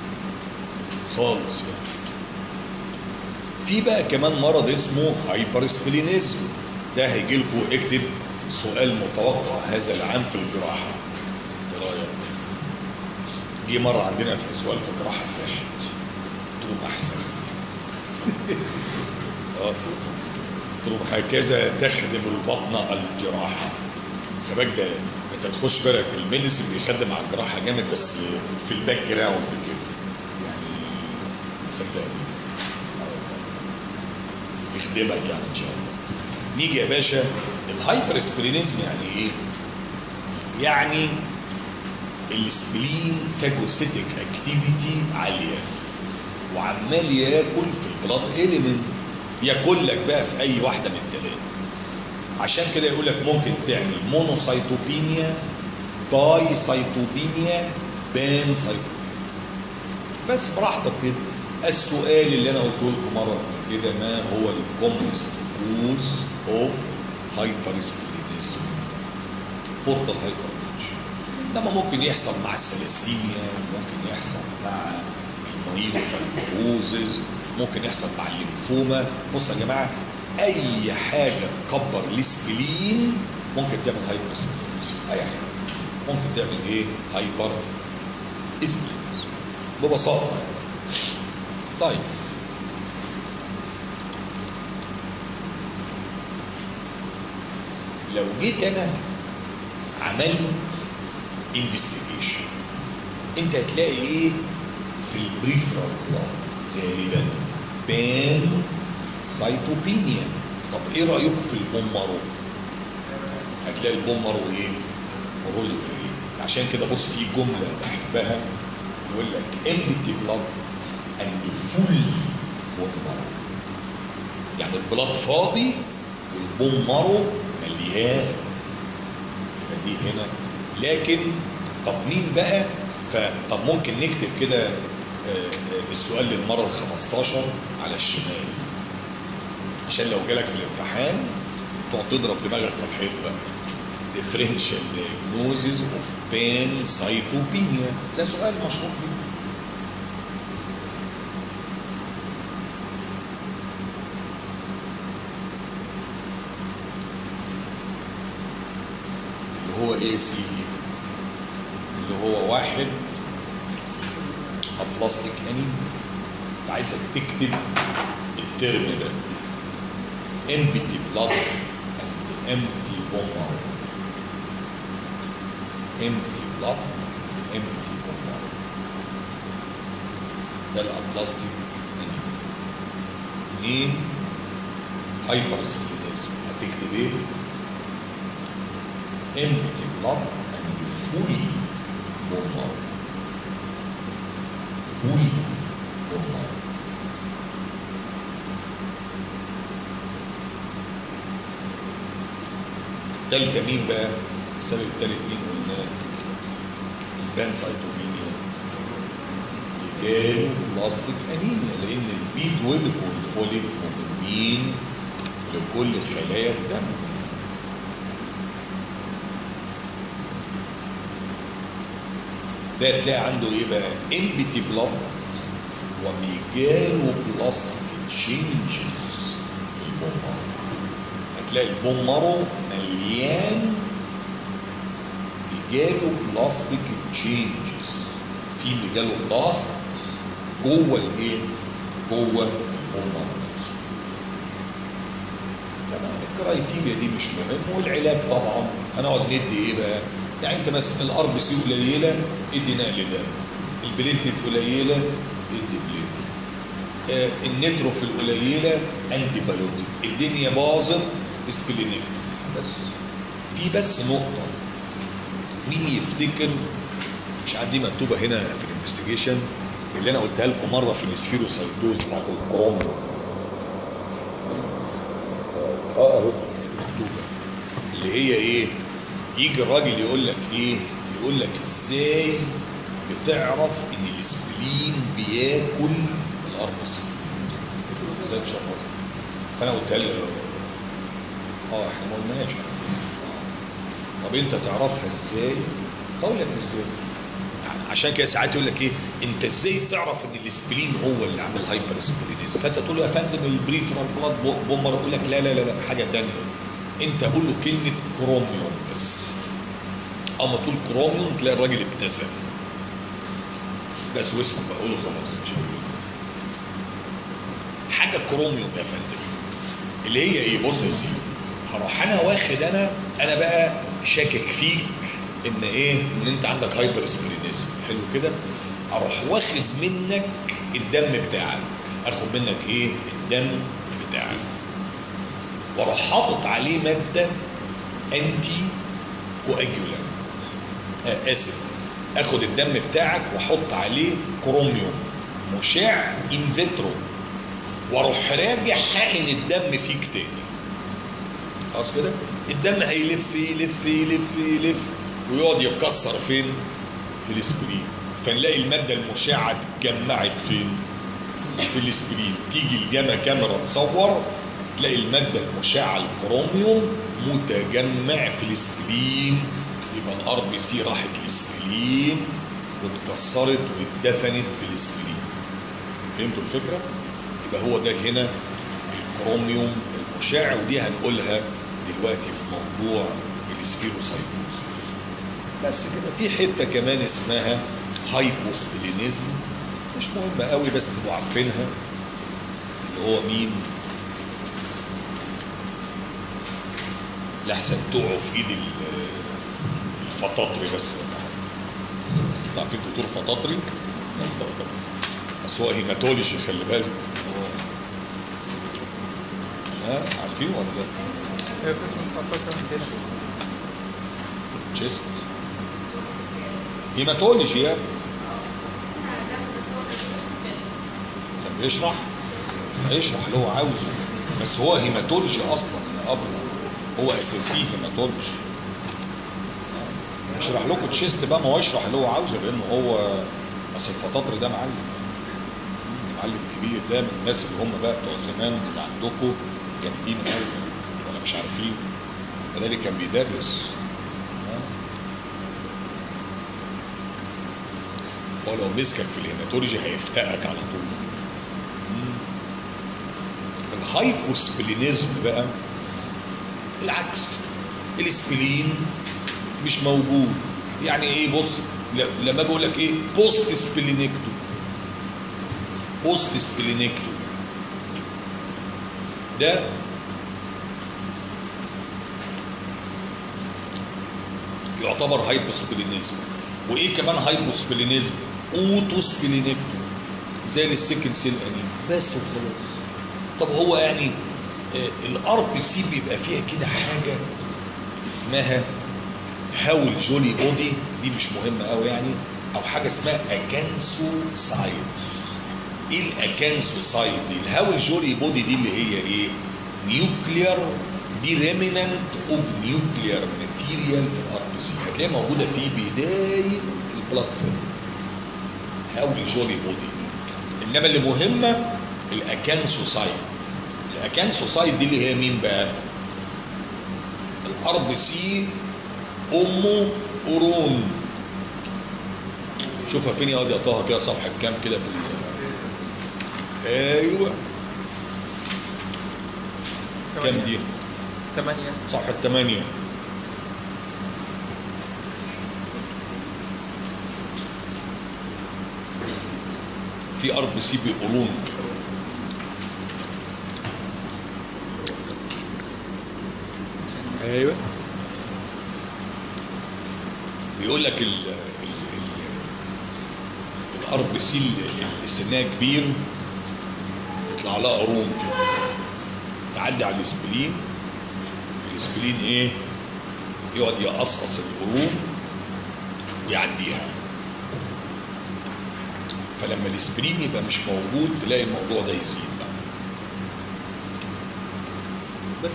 خالص يعني في بقى كمان مرض اسمه هايبرسبلينيزم ده هيجي لكم اكتب سؤال متوقع هذا العام في الجراحة ايه رأيك؟ جه مرة عندنا في سؤال في الجراحة فاحت تقوم أحسن اه تروح هكذا تخدم البطن الجراحه شباب ده انت تخش بالك الميديسن بيخدم على الجراحه جامد بس في الباك جراوند كده يعني صدقني يخدمك يعني ان شاء الله نيجي يا باشا الهايبر سبلينيزم يعني ايه؟ يعني السبلين فاجوسيتك اكتيفيتي عاليه وعمال ياكل في البلاد اليمنت ياكل لك بقى في اي واحده من الثلاثه عشان كده يقول لك ممكن تعمل مونوسايتوبينيا باي سايتوبينيا بان سايتوبينيا بس براحتك كده السؤال اللي انا قلته لكم مره قبل كده ما هو الكومنست كوز اوف هايبر سبلينيزم بورتال هايبرتنشن انما ممكن يحصل مع الثلاسيميا ممكن يحصل مع المايلوفايبروزز ممكن يحصل مع الليمفوما بصوا يا جماعه اي حاجه تكبر السبلين ممكن تعمل هايبر سبلينيزم اي حاجه ممكن تعمل ايه هايبر سبلينيزم ببساطه يعني. طيب لو جيت انا عملت انفستيجيشن انت هتلاقي ايه في البريفرال بلاد غالبا بان سايتوبينيا طب ايه رايكم في البومارو هتلاقي البومارو ايه بروليفريت عشان كده بص في جمله بحبها يقول لك empty blood and full bone marrow يعني البلاد فاضي والبون مارو مليان يبقى دي هنا لكن طب مين بقى فطب ممكن نكتب كده آه، آه، السؤال للمره ال 15 على الشمال عشان لو جالك في الامتحان تقعد تضرب دماغك في الحيط بقى differential diagnosis of pancytopenia ده سؤال مشهور جدا اللي هو ايه يا سيدي اللي هو واحد بلاستيك انيم انت عايزك تكتب الترم ده empty blood and empty bone marrow empty blood and empty bone marrow ده الابلاستيك انيم اثنين هايبر ستيليزم هتكتب ايه؟ empty blood and full bone marrow full bone marrow التالتة مين بقى؟ السبب التالت مين قلناه؟ البانسايتومينيا رجال بلاستيك انيميا لان البي 12 والفوليك مهمين لكل خلايا الدم ده تلاقي عنده ايه بقى؟ امبتي بلاد وميجالو بلاستيك تشينجز في البون مارو هتلاقي البون مارو مليان ميجالو بلاستيك تشينجز في ميجالو بلاست جوه الايه؟ جوه البون مارو نفسه تمام الكرايتيريا دي مش مهم والعلاج طبعا هنقعد ندي ايه بقى؟ يعني انت مثلا الار بي سي قليله ادي نقل دم البليتلت قليله ادي بليت آه النيتروفيل قليله انتي بايوتيك الدنيا باظت اسبلينيك بس في بس نقطه مين يفتكر مش عارف دي مكتوبه هنا في الانفستيجيشن اللي انا قلتها لكم مره في السفيروسايتوز بتاعت الكروم اه اهو مكتوبه اللي هي ايه يجي الراجل يقول لك ايه يقول لك ازاي بتعرف ان الاسبلين بياكل الاربس ازاي تشرفها فانا قلت له اه احنا ما قلناهاش طب انت تعرفها ازاي اقول لك ازاي يعني عشان كده ساعات يقول لك ايه انت ازاي تعرف ان الاسبلين هو اللي عامل هايبر اسبلينيز فانت تقول له يا فندم البريفرال بلاد بومر يقول لك لا لا لا لا حاجه ثانيه انت قول له كلمه كروميوم بس اما تقول كروميوم تلاقي الراجل ابتسم بس واسمه بقول له خلاص مش هقول حاجه كروميوم يا فندم اللي هي ايه بص يا سيدي هروح انا واخد انا انا بقى شاكك فيك ان ايه ان انت عندك هايبر سبلينيزم حلو كده اروح واخد منك الدم بتاعك اخد منك ايه الدم بتاعك واروح حاطط عليه ماده انتي كواجولانت آه اسف اخد الدم بتاعك واحط عليه كروميوم مشع ان فيترو واروح راجع حقن الدم فيك تاني خلاص كده الدم هيلف يلف يلف يلف ويقعد يتكسر فين في الاسبرين فنلاقي الماده المشعه اتجمعت فين في الاسبرين تيجي الجاما كاميرا تصور تلاقي الماده المشعه الكروميوم متجمع في الاسبرين يبقى الار بي سي راحت الاسبرين واتكسرت واتدفنت في الاسبرين فهمتوا الفكره؟ يبقى هو ده هنا الكروميوم المشع ودي هنقولها دلوقتي في موضوع السفيروسايتوز بس كده في حته كمان اسمها هايبوسبلينيزم مش مهمه قوي بس تبقوا عارفينها اللي هو مين لحسن تقعوا في ايد الفطاطري بس انتوا عارفين دكتور فطاطري بس هو هيماتولوجي خلي بالك ها عارفين ولا لا؟ هي قسم 19 عندنا تشيست هيماتولوجي يعني طب يشرح هيشرح اللي هو عاوزه بس هو هيماتولوجي اصلا يا ابله هو اساسي هيماتولوجي يشرح لكم تشيست بقى ما هو يشرح اللي هو عاوزه لانه هو اصل الفطاطري ده معلم معلم كبير ده من الناس اللي هم بقى بتوع زمان اللي عندكم جامدين قوي ولا مش عارفين فده اللي كان بيدرس فهو لو مسكك في الهيماتولوجي هيفتقك على طول الهايبوسبلينيزم بقى العكس الاسبلين مش موجود يعني ايه بص ل- لما اجي اقول لك ايه بوست سبلينكتو بوست سبلينكتو ده يعتبر هايبوسبلينيزم وايه كمان هايبوسبلينيزم اوتوسبلينكتو زي السكن سيل انيم بس وخلاص طب هو يعني الار بي سي بيبقى فيها كده حاجه اسمها هاول جولي بودي دي مش مهمه قوي يعني او حاجه اسمها اكانسو سايتس ايه الاكانسو سايت دي الهاول جولي بودي دي اللي هي ايه نيوكليار دي ريمينانت اوف نيوكليار ماتيريال في الار بي سي هتلاقيها موجوده في بدايه البلاد فيلم هاول جولي بودي انما اللي مهمه الاكانسو سايت الاكانسو سايت دي اللي هي مين بقى الار بي سي امه قرون شوفها فين يا واد يا طه كده صفحه كام كده في ال- ايوه كام دي 8 صفحه 8 في ار بي سي بقرون ايوه بيقول لك ال الار بي سي اللي سنها كبير يطلع لها قرون كده تعدي على الاسبلين الاسبلين ايه يقعد يقصقص القرون ويعديها فلما الاسبرين يبقى مش موجود تلاقي الموضوع ده يزيد بقى بس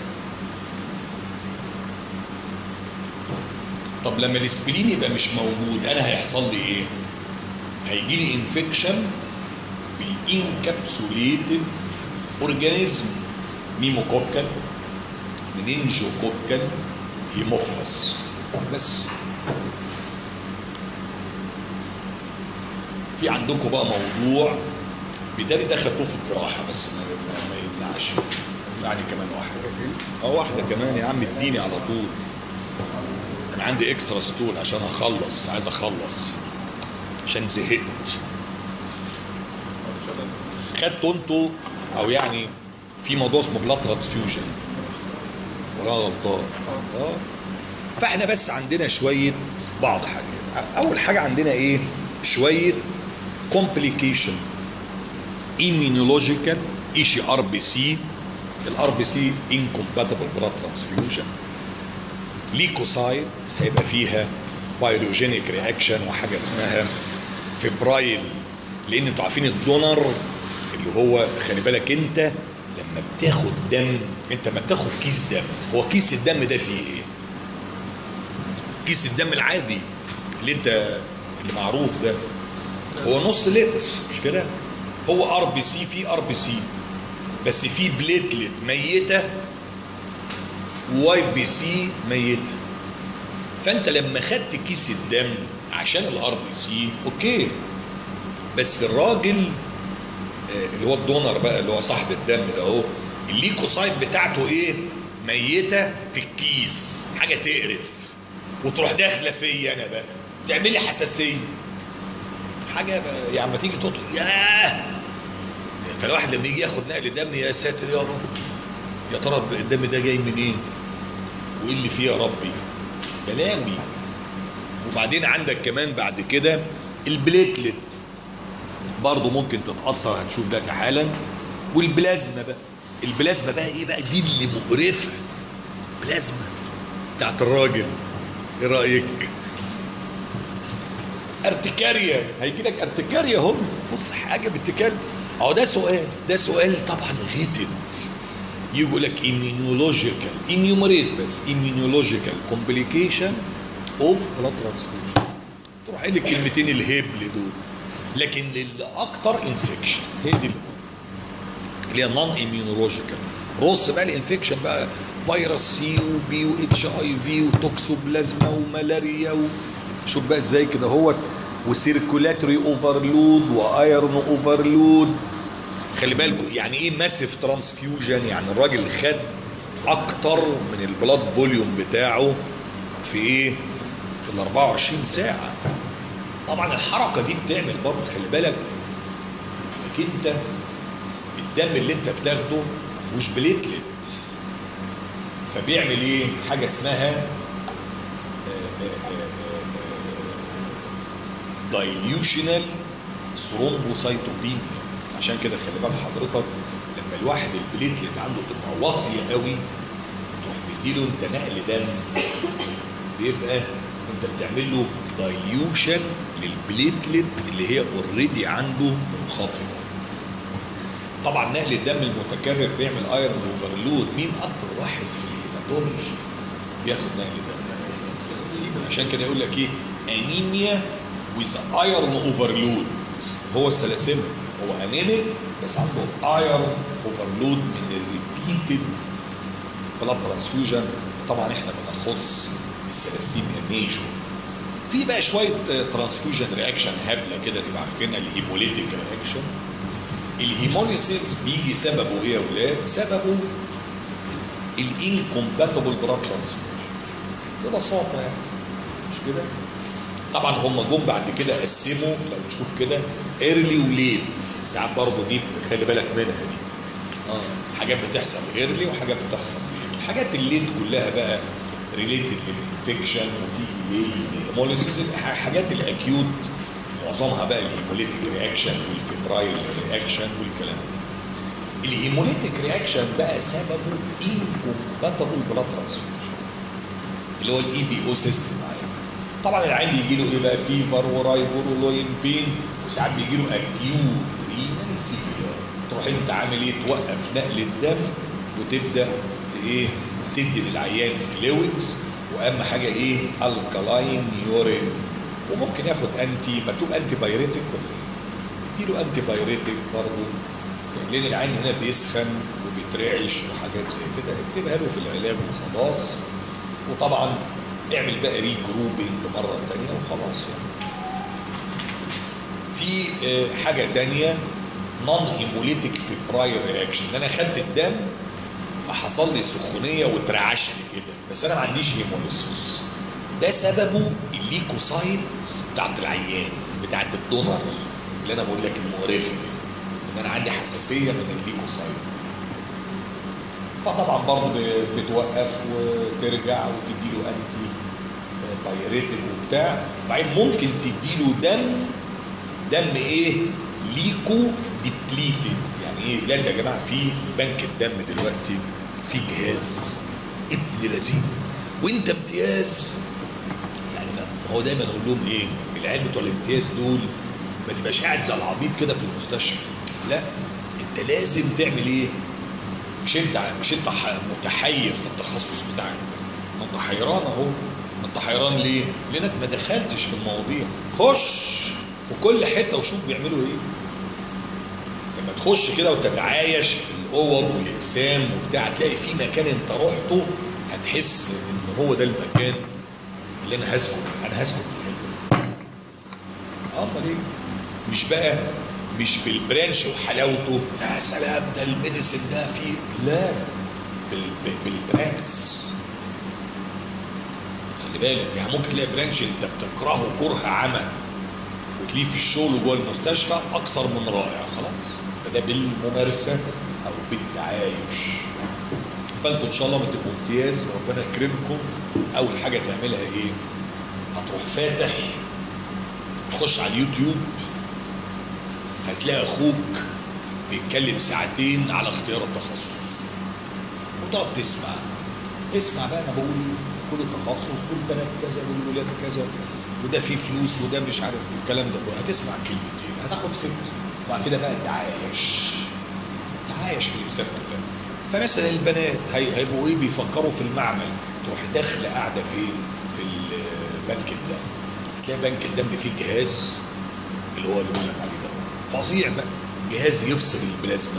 طب لما الاسبرين يبقى مش موجود انا هيحصل لي ايه هيجي لي انفكشن بالانكابسوليتد اورجانيزم ميموكوكال منينجوكوكال هيموفلس بس في عندكم بقى موضوع بالتالي ده خدوه في الجراحه بس ما, ما- ما يمنعش يعني كمان واحده اه واحده كمان يا عم اديني على طول انا عندي اكسترا ستول عشان اخلص عايز اخلص عشان زهقت خدتوا انتوا او يعني في موضوع اسمه بلاد ترانسفيوجن ولا أنا غلطان اه فاحنا بس عندنا شويه بعض حاجات اول حاجه عندنا ايه شويه كومبليكيشن immunological ايشي ار بي سي الار بي سي انكومباتبل بلاد ترانسفيوجن ليكوسايت هيبقى فيها بايروجينيك رياكشن وحاجه اسمها فبرايل لان انتوا عارفين الدونر اللي هو خلي بالك انت لما بتاخد دم انت ما بتاخد كيس دم هو كيس الدم ده فيه ايه؟ كيس الدم العادي اللي انت اللي معروف ده هو نص لتر مش كده؟ هو ار بي سي في ار بي سي بس في بليتلت ميته وواي بي سي ميته فانت لما خدت كيس الدم عشان الار بي سي اوكي بس الراجل آه، اللي هو الدونر بقى اللي هو صاحب الدم ده اهو الليكوسايت بتاعته ايه ميته في الكيس حاجه تقرف وتروح داخله فيا انا بقى تعملي حساسيه حاجه بقى يعني لما تيجي تطلق ياه فالواحد لما يجي ياخد نقل دم يا ساتر يا رب يا ترى الدم ده جاي منين وايه اللي فيه يا ربي بلاوي وبعدين عندك كمان بعد كده البليتلت برضه ممكن تتاثر هنشوف ده حالا والبلازما بقى البلازما بقى ايه بقى دي اللي مقرفه بلازما بتاعت الراجل ايه رايك ارتكاريا هيجي لك ارتكاريا اهو بص حاجه بالتكال اهو ده سؤال ده سؤال طبعا غتت يقول لك immunological enumerate بس immunological complication of blood transfusion تروح قايل الكلمتين الهبل دول لكن للاكثر انفكشن هي دي اللي هي نون ايميونولوجيكال رص بقى الانفكشن بقى فيروس سي وبي واتش اي في وتوكسوبلازما وملاريا و... شوف بقى ازاي كده هوت وسيركولاتوري اوفرلود وايرون اوفرلود خلي بالكم يعني ايه ماسيف ترانسفيوجن يعني الراجل خد اكتر من البلاد فوليوم بتاعه في ايه في ال 24 ساعه طبعا الحركه دي بتعمل برضه خلي بالك انك انت الدم اللي انت بتاخده ما فيهوش بليتلت فبيعمل ايه حاجه اسمها دايليوشنال ثرومبوسايتوبينيا عشان كده خلي بال حضرتك لما الواحد البليتلت عنده تبقى واطيه قوي تروح مديله انت نقل دم بيبقى انت بتعمل له دايليوشن للبليتلت اللي هي اوريدي عنده منخفضه طبعا نقل الدم المتكرر بيعمل ايرون اوفرلود مين اكتر واحد في الهيماتولوجي بياخد نقل دم عشان كده يقول لك ايه انيميا ويز ايرون اوفرلود هو السلاسل هو انيميك بس عنده ايرون اوفرلود من الريبيتد بلاد ترانسفيوجن طبعا احنا بنخص السلاسيميا ميجور في بقى شويه ترانسفيوجن رياكشن هبله كده نبقى عارفينها الهيموليتيك رياكشن الهيموليسيس بيجي سببه ايه يا اولاد؟ سببه الانكومباتبل بلاد ترانسفيوجن ببساطه يعني مش كده؟ طبعا هم جم بعد كده قسموا لو تشوف كده ايرلي وليت ساعات برضه دي خلي بالك منها دي اه حاجات بتحصل ايرلي وحاجات بتحصل ليت الحاجات الليت كلها بقى ريليتد للانفكشن وفي هيموليسيس الحاجات الاكيوت معظمها بقى الهيموليتيك رياكشن والفيبرايل رياكشن والكلام ده الهيموليتيك رياكشن بقى سببه انكومباتبل بلاد ترانسفيوجن اللي هو الاي بي او سيستم طبعا العين بيجي له ايه بقى فيفر ورايبور ولوين بين وساعات بيجي له اكيوت رينال فيلير تروح انت عامل ايه توقف نقل الدم وتبدا ت- ايه تدي للعيان فلويدز واهم حاجه ايه الكالاين يورين وممكن ياخد انتي مكتوب انتي بايريتك ولا ايه؟ اديله انتي بايريتك برضه لان العين هنا بيسخن وبيترعش وحاجات زي كده اكتبها له في العلاج وخلاص وطبعا اعمل بقى ري جروبنج مره ثانيه وخلاص يعني في آه، حاجه ثانيه نون هيموليتيك فيبرايل رياكشن انا خدت الدم فحصل لي سخونيه واترعشت كده بس انا ما عنديش هيموليسيس ده سببه الليكوسايت بتاعت العيان بتاعت الدونر اللي انا بقول لك المقرفه ان انا عندي حساسيه من الليكوسايت فطبعا برضه ب- بتوقف وترجع وتديله انتي بايريتك وبتاع وبعدين ممكن تديله دم دم ايه ليكو ديبليتد يعني ايه لا يا جماعه في بنك الدم دلوقتي في جهاز ابن لذيذ وانت امتياز يعني ما هو دايما اقول لهم ايه العيال بتوع الامتياز دول ما تبقاش قاعد زي العبيط كده في المستشفى لا انت لازم تعمل ايه مش انت مش انت ح- متحير في التخصص بتاعك ما انت حيران اهو ما انت حيران ليه لانك ما دخلتش في المواضيع خش في كل حته وشوف بيعملوا ايه لما تخش كده وتتعايش في الاوض والاقسام وبتاع تلاقي في مكان انت رحته هتحس ان هو ده المكان اللي انا هسكن انا هسكن في الحته دي. امال ايه مش بقى مش بالبرانش وحلاوته يا سلام ده الميديسن ده فيه لا بال- بالبراكتس خلي بالك يعني ممكن تلاقي برانش انت بتكرهه كره عمى وتلاقيه في الشغل جوه المستشفى اكثر من رائع خلاص ده بالممارسه او بالتعايش فانتوا ان شاء الله ما تبقوا امتياز ربنا يكرمكم اول حاجه تعملها ايه؟ هتروح فاتح تخش على اليوتيوب هتلاقي اخوك بيتكلم ساعتين على اختيار التخصص وتقعد تسمع اسمع بقى انا بقول كل تخصص كل بنات كذا والولاد كذا وده فيه فلوس وده مش عارف الكلام ده كله هتسمع كلمتين هتاخد فكره وبعد كده بقى تعايش تعايش في الاقسام كلها فمثلا البنات هي- هيبقوا ايه بيفكروا في المعمل تروح داخله قاعده فين في ال- بنك الدم هتلاقي بنك الدم فيه جهاز اللي هو اللي بقول لك عليه ده فظيع بقى جهاز يفصل البلازما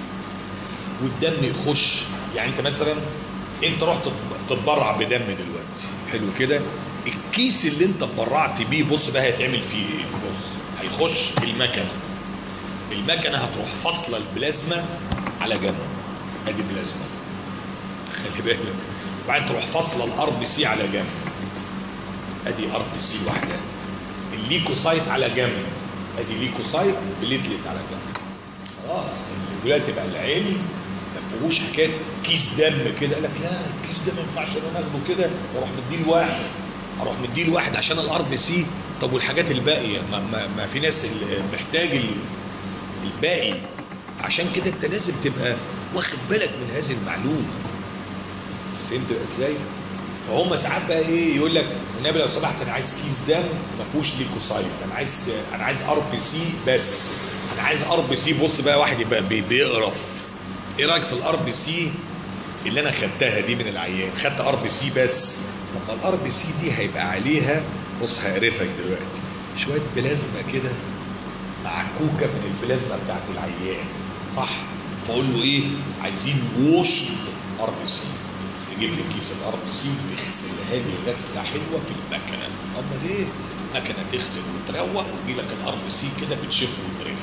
والدم يخش يعني انت مثلا انت رحت تتبرع بدم دلوقتي حلو كده الكيس اللي انت اتبرعت بيه بص بقى هيتعمل فيه ايه بص هيخش المكنه المكنه هتروح فاصله البلازما على جنب ادي بلازما خلي بالك وبعدين تروح فاصله الار بي سي على جنب ادي ار بي سي واحده الليكوسايت على جنب ادي ليكوسايت بليتلت على جنب خلاص دلوقتي بقى العلم ما فيهوش حكايه كيس دم كده قال لك لا الكيس ده ما ينفعش انا اخده كده واروح مديه لواحد اروح مديه لواحد عشان الار بي سي طب والحاجات الباقيه ما, ما, ما في ناس ال- محتاج ال- الباقي عشان كده انت لازم تبقى واخد بالك من هذه المعلومه فهمت بقى ازاي؟ فهم ساعات بقى ايه يقول لك النبي لو سمحت انا عايز كيس دم ما فيهوش ليكوسايت انا عايز انا عايز ار بي سي بس انا عايز ار بي سي بص بقى واحد يبقى بي- بيقرف ايه رايك في الار بي سي اللي انا خدتها دي من العيان خدت ار بي سي بس طب ما الار بي سي دي هيبقى عليها بص هقرفك دلوقتي شويه بلازما كده معكوكه من البلازما بتاعت العيان صح فاقول له ايه عايزين ووش ار بي سي تجيب لي كيس الار بي سي تغسلها لي غسله حلوه في المكنه امال ايه مكنه تغسل وتروق ويجي لك الار بي سي كده بتشف وترف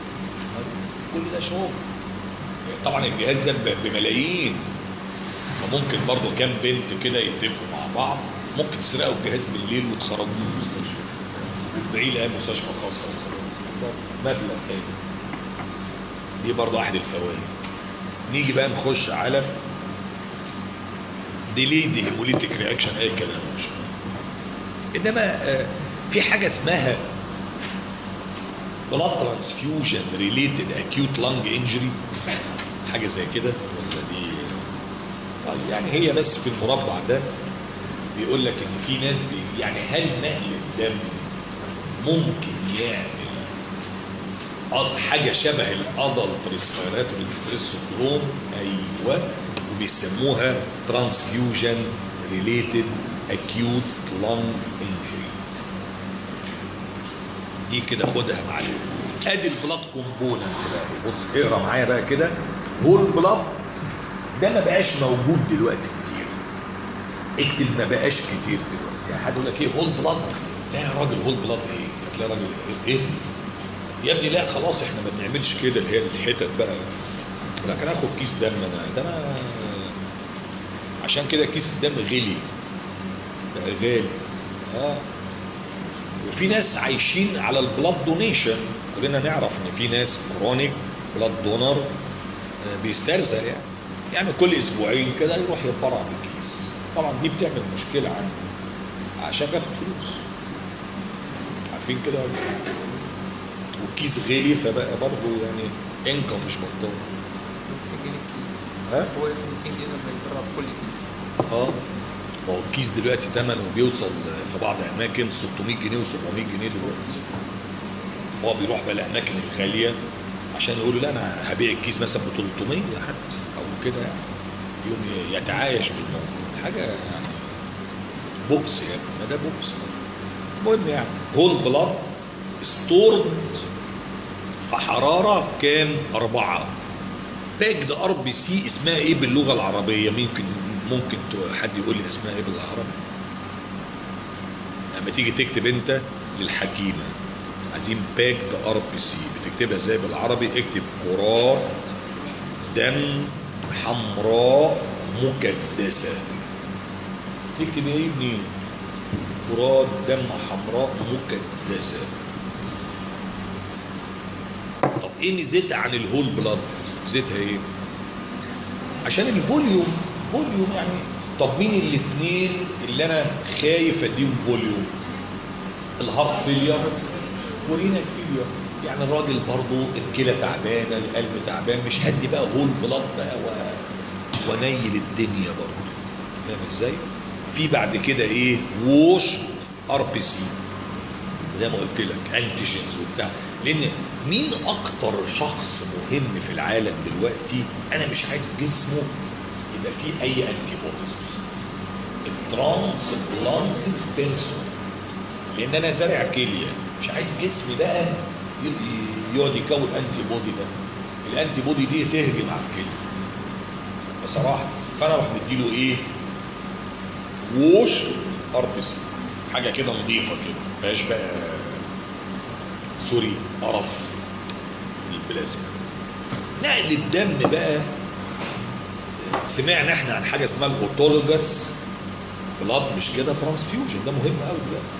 كل ده شغل طبعا الجهاز ده ب- بملايين فممكن برضه كام بنت كده يتفقوا مع بعض ممكن تسرقوا الجهاز بالليل وتخرجوه من المستشفى وتبيعيه لها مستشفى خاصه مبلغ حلو دي برضه احد الفوائد نيجي بقى نخش على ديلي هيموليتيك رياكشن اي كلام مش انما آه، في حاجه اسمها بلاد ترانسفيوجن ريليتد اكيوت لانج انجري حاجه زي كده ولا دي طيب يعني هي بس في المربع ده بيقول لك ان في ناس بي يعني هل نقل الدم ممكن يعمل أض- حاجه شبه الادلت ريسبيراتوري ديستريس سندروم ايوه وبيسموها ترانسفيوجن ريليتد اكيوت لانج انجري دي كده خدها معلم ادي البلاد كومبوننت بقى بص اقرا معايا بقى كده هول بلاد ده ما بقاش موجود دلوقتي كتير اكتب ما بقاش كتير دلوقتي يعني حد يقول لك ايه هول بلاد لا يا راجل هول بلاد ايه فتلاقي راجل ايه, إيه؟ يا ابني لا خلاص احنا ما بنعملش كده اللي هي الحتت بقى يقول لك انا اخد كيس دم انا ده انا عشان كده كيس الدم غلي بقى غالي اه وفي ناس عايشين على البلاد دونيشن كلنا نعرف ان في ناس كرونيك بلاد دونر بيسترزق يعني يعني كل اسبوعين كده يروح يتبرع بالكيس طبعا دي بتعمل مشكله عنده عشان ياخد فلوس عارفين كده ولا لا؟ والكيس غالي فبقى برضه يعني انكم مش بطال 200 جنيه الكيس ها؟ هو ياخد 200 جنيه لما يتبرع بكل كيس اه ما هو الكيس دلوقتي ثمنه بيوصل في بعض الاماكن 600 جنيه و700 جنيه دلوقتي هو بيروح بقى الاماكن الغاليه عشان يقولوا لا انا هبيع الكيس مثلا ب 300 حتى او كده يعني يوم يتعايش بالموضوع حاجه يعني بوكس يعني ما ده بوكس المهم يعني هول بلاد ستورد في حراره كام؟ أربعة باجد ار بي سي اسمها ايه باللغه العربيه ممكن ممكن ت- حد يقول لي اسمها ايه بالعربي لما تيجي تكتب انت للحكيمه عايزين باجد ار بي سي بتكتبها ازاي بالعربي اكتب كرات دم حمراء مكدسه تكتب ايه يا ابني كرات دم حمراء مكدسه طب ايه ميزتها عن الهول بلاد ميزتها ايه عشان الفوليوم فوليوم يعني طب مين الاثنين اللي انا خايف اديهم فوليوم الهارت فيلير ورينا الفيلير يعني الراجل برضو الكلى تعبانه القلب تعبان مش هدي بقى هول بلاد بقى و... ونيل الدنيا برضو فاهم ازاي في بعد كده ايه ووش ار بي سي زي ما قلت لك انتيجينز وبتاع لان مين اكتر شخص مهم في العالم دلوقتي انا مش عايز جسمه يبقى فيه اي انتي بوديز الترانس بلانت بيرسون لان انا زارع كليه مش عايز جسمي بقى ي- ي- يقعد يكون انتي بودي ده الانتي بودي دي تهجم على الكليه بصراحه فانا اروح مديله ايه ووش ار بي سي حاجه كده نظيفه كده ما فيهاش بقى سوري قرف البلازما نقل الدم بقى سمعنا احنا عن حاجه اسمها الاوتولوجاس بلاد مش كده ترانسفيوجن ده مهم قوي دلوقتي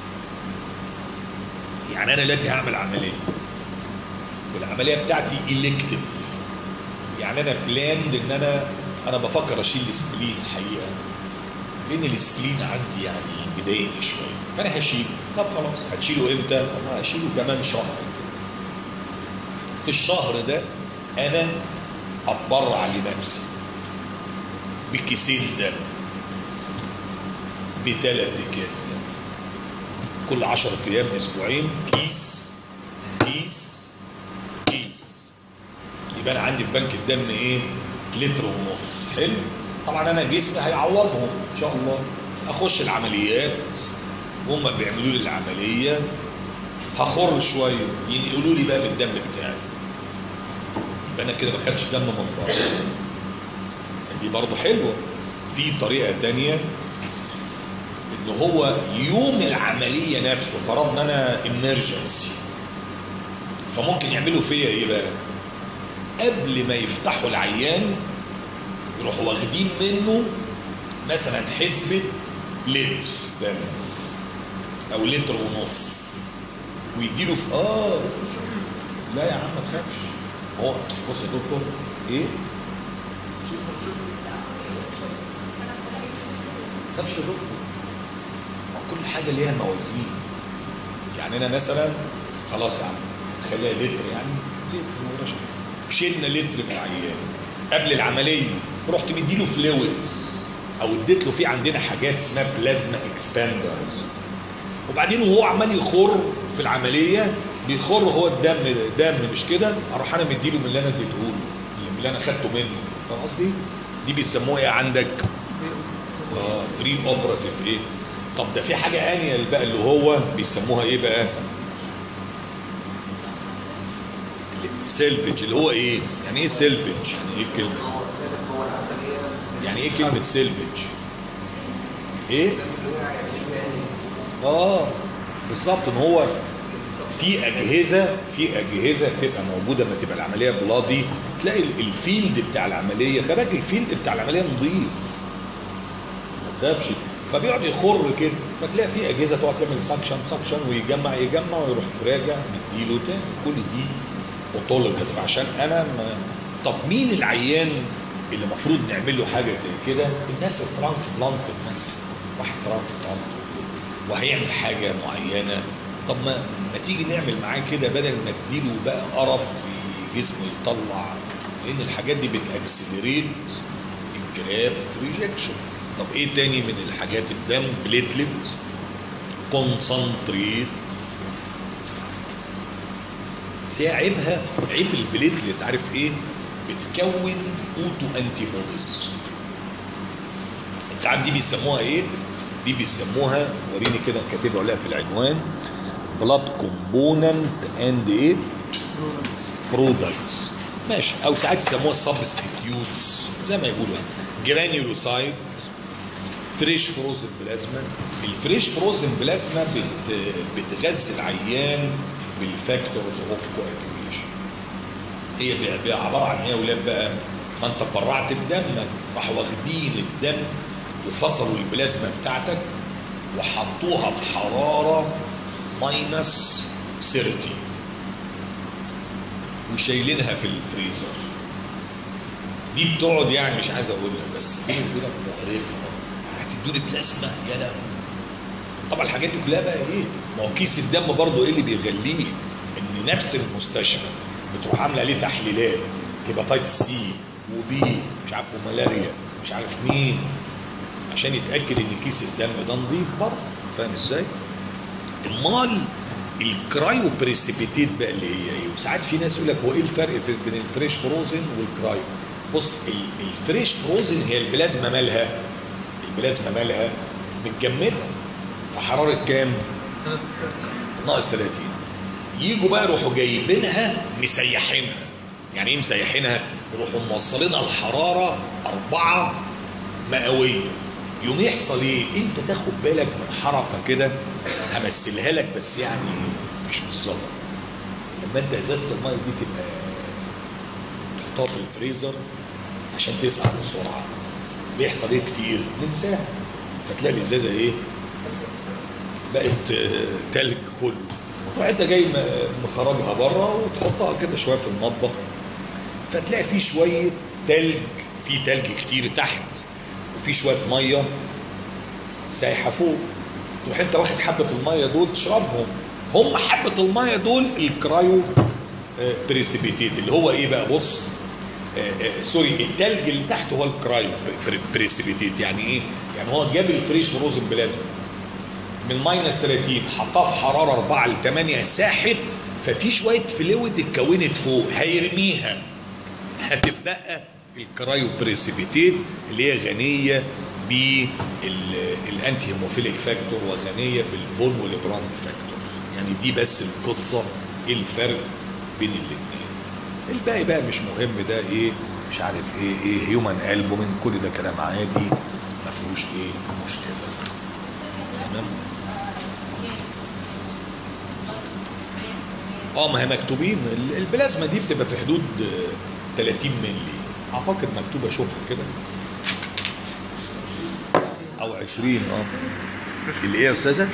يعني انا دلوقتي هعمل عمليه والعمليه بتاعتي الكتيف يعني انا بلاند ان انا انا بفكر اشيل السبلين الحقيقه لان السبلين عندي يعني مضايقني شويه فانا هشيله طب خلاص هتشيله امتى؟ والله هشيله كمان شهر في الشهر ده انا اتبرع لنفسي بكيسين دم بثلاث اكياس دم كل 10 ايام اسبوعين كيس كيس كيس يبقى انا عندي في بنك الدم ايه؟ لتر ونص حلو؟ طبعا انا جسمي هيعوضهم ان شاء الله اخش العمليات هم بيعملوا لي العمليه هخر شويه ينقلوا لي بقى بالدم بتاعي يبقى انا كده ما خدتش دم من بره دي برضه حلوه في طريقه تانية ان هو يوم العمليه نفسه فرضنا انا امرجنسي فممكن يعملوا فيا ايه بقى قبل ما يفتحوا العيان يروحوا واخدين منه مثلا حسبه لتر دم او لتر ونص ويديله في اه لا يا عم ما تخافش هو بص يا دكتور ايه ما تخافش يا دكتور ما كل حاجه ليها موازين يعني انا مثلا خلاص يا عم خليها لتر يعني لتر ما وراش حاجة. شلنا لتر من العيان قبل العمليه رحت مديله فلويدز او اديت له في عندنا حاجات اسمها بلازما اكسباندرز وبعدين وهو عمال يخر في العمليه بيخر هو الدم دم مش كده اروح انا مديله من اللي انا اديته له من اللي انا خدته منه فاهم قصدي؟ دي بيسموها ايه عندك؟ اه بري اوبراتيف ايه؟ طب ده في حاجه انيل بقى اللي هو بيسموها ايه بقى؟ سيلفج اللي هو ايه؟ يعني ايه سيلفج؟ يعني ايه الكلمه؟ يعني ايه كلمه سيلفج؟ ايه؟ اه بالظبط ان هو في اجهزه في اجهزه تبقى موجوده لما تبقى العمليه بلادي تلاقي ال- الفيلد بتاع العمليه خلي بالك الفيلد بتاع العمليه نظيف ما تخافش فبيقعد يخر كده فتلاقي في اجهزه تقعد تعمل سكشن سكشن ويجمع يجمع ويروح راجع مديله تاني كل دي اوتولوجيس عشان انا ما طب مين العيان اللي المفروض نعمل له حاجه زي كده الناس الترانسبلانتد مثلا واحد ترانسبلانتد وهيعمل حاجه معينه طب ما ما تيجي نعمل معاه كده بدل ما تديله بقى قرف في جسمه يطلع لان الحاجات دي بتاكسلريت الجرافت ريجكشن طب ايه تاني من الحاجات الدم بليتلت كونسنتريت بس هي عيبها عيب البليتلت عارف ايه بتكون اوتو انتي بوديز انت عارف دي بيسموها ايه دي بيسموها وريني كده كاتبها ولا في العنوان بلاد كومبوننت اند ايه برودكتس برودكتس ماشي او ساعات يسموها سبستيتيوتس زي ما يقولوا جرانيولوسايد فريش فروزن بلازما الفريش فروزن بلازما بت بتغذي العيان بالفاكتورز اوف كواجيوليشن هي بقى- بقى عباره عن ايه يا ولاد بقى ما انت برعت بدمك راحوا واخدين الدم وفصلوا البلازما بتاعتك وحطوها في حراره ماينس 30 وشايلينها في الفريزر دي بتقعد يعني مش عايز اقولها بس بيني وبينك مقرفه هتدوني بلازما يا لا طبعا الحاجات دي كلها بقى ايه؟ ما هو كيس الدم برضه ايه اللي بيغليه؟ ان نفس المستشفى بتروح عامله عليه تحليلات هيباتيتس سي وبي مش عارف وملاريا مش عارف مين عشان يتاكد ان كيس الدم ده نظيف برضه فاهم ازاي؟ امال الكرايو بريسيبيتيت بقى اللي هي ايه وساعات في ناس يقول لك هو ايه الفرق في بين الفريش فروزن والكرايو بص ال- الفريش فروزن هي البلازما مالها البلازما مالها متجمده في حراره كام ناقص 30 يجوا بقى يروحوا جايبينها مسيحينها يعني ايه مسيحينها يروحوا موصلينها الحراره أربعة مئوية يوم يحصل ايه انت تاخد بالك من حركه كده همثلها لك بس يعني مش بالظبط لما انت ازازه الميه دي تبقى تحطها في الفريزر عشان تسقع بسرعه بيحصل ايه كتير ننساها فتلاقي الازازه ايه بقت آه، تلج كله تروح انت جاي م- مخرجها بره وتحطها كده شويه في المطبخ فتلاقي في شويه تلج في تلج كتير تحت وفي شويه ميه سايحه فوق تروح انت واخد حبه الميه دول تشربهم هم حبه الميه دول الكرايو آه، بريسيبيتيت اللي هو ايه بقى بص آه، آه، سوري التلج اللي تحت هو الكرايو بري- بريسيبيتيت يعني ايه؟ يعني هو جاب الفريش فروزن بلازما من ماينس 30 حطها في حراره 4 ل 8 ساحب ففي شويه فلويد اتكونت فوق هيرميها هتتبقى الكرايو بريسيبيتيت اللي هي غنيه بالانتي هيموفيليك فاكتور وغنيه بالفولموليبران فاكتور يعني دي بس القصه ايه الفرق بين الاثنين الباقي بقى مش مهم ده ايه مش عارف ايه ايه هيومن البومين كل ده كلام عادي ما فيهوش ايه مشكله تمام اه ما هي مكتوبين ال- البلازما دي بتبقى في حدود آه، 30 مللي اعتقد مكتوبه اشوفها كده او 20 اه اللي ايه يا استاذه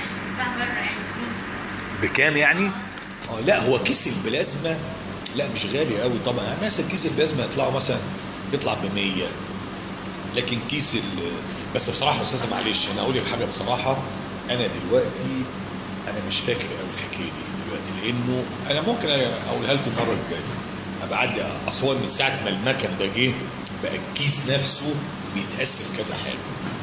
بكام يعني اه لا هو كيس البلازما لا مش غالي قوي طبعا يعني مثلا كيس البلازما يطلعوا مثلا بيطلع ب 100 لكن كيس ال بس بصراحه يا استاذه معلش انا اقول لك حاجه بصراحه انا دلوقتي انا مش فاكر قوي الحكايه دي دلوقتي لانه انا ممكن اقولها لكم المره الجايه ابقى عندي اسوان من ساعه ما المكن ده جه بقى الكيس نفسه بيتقسم كذا حاجه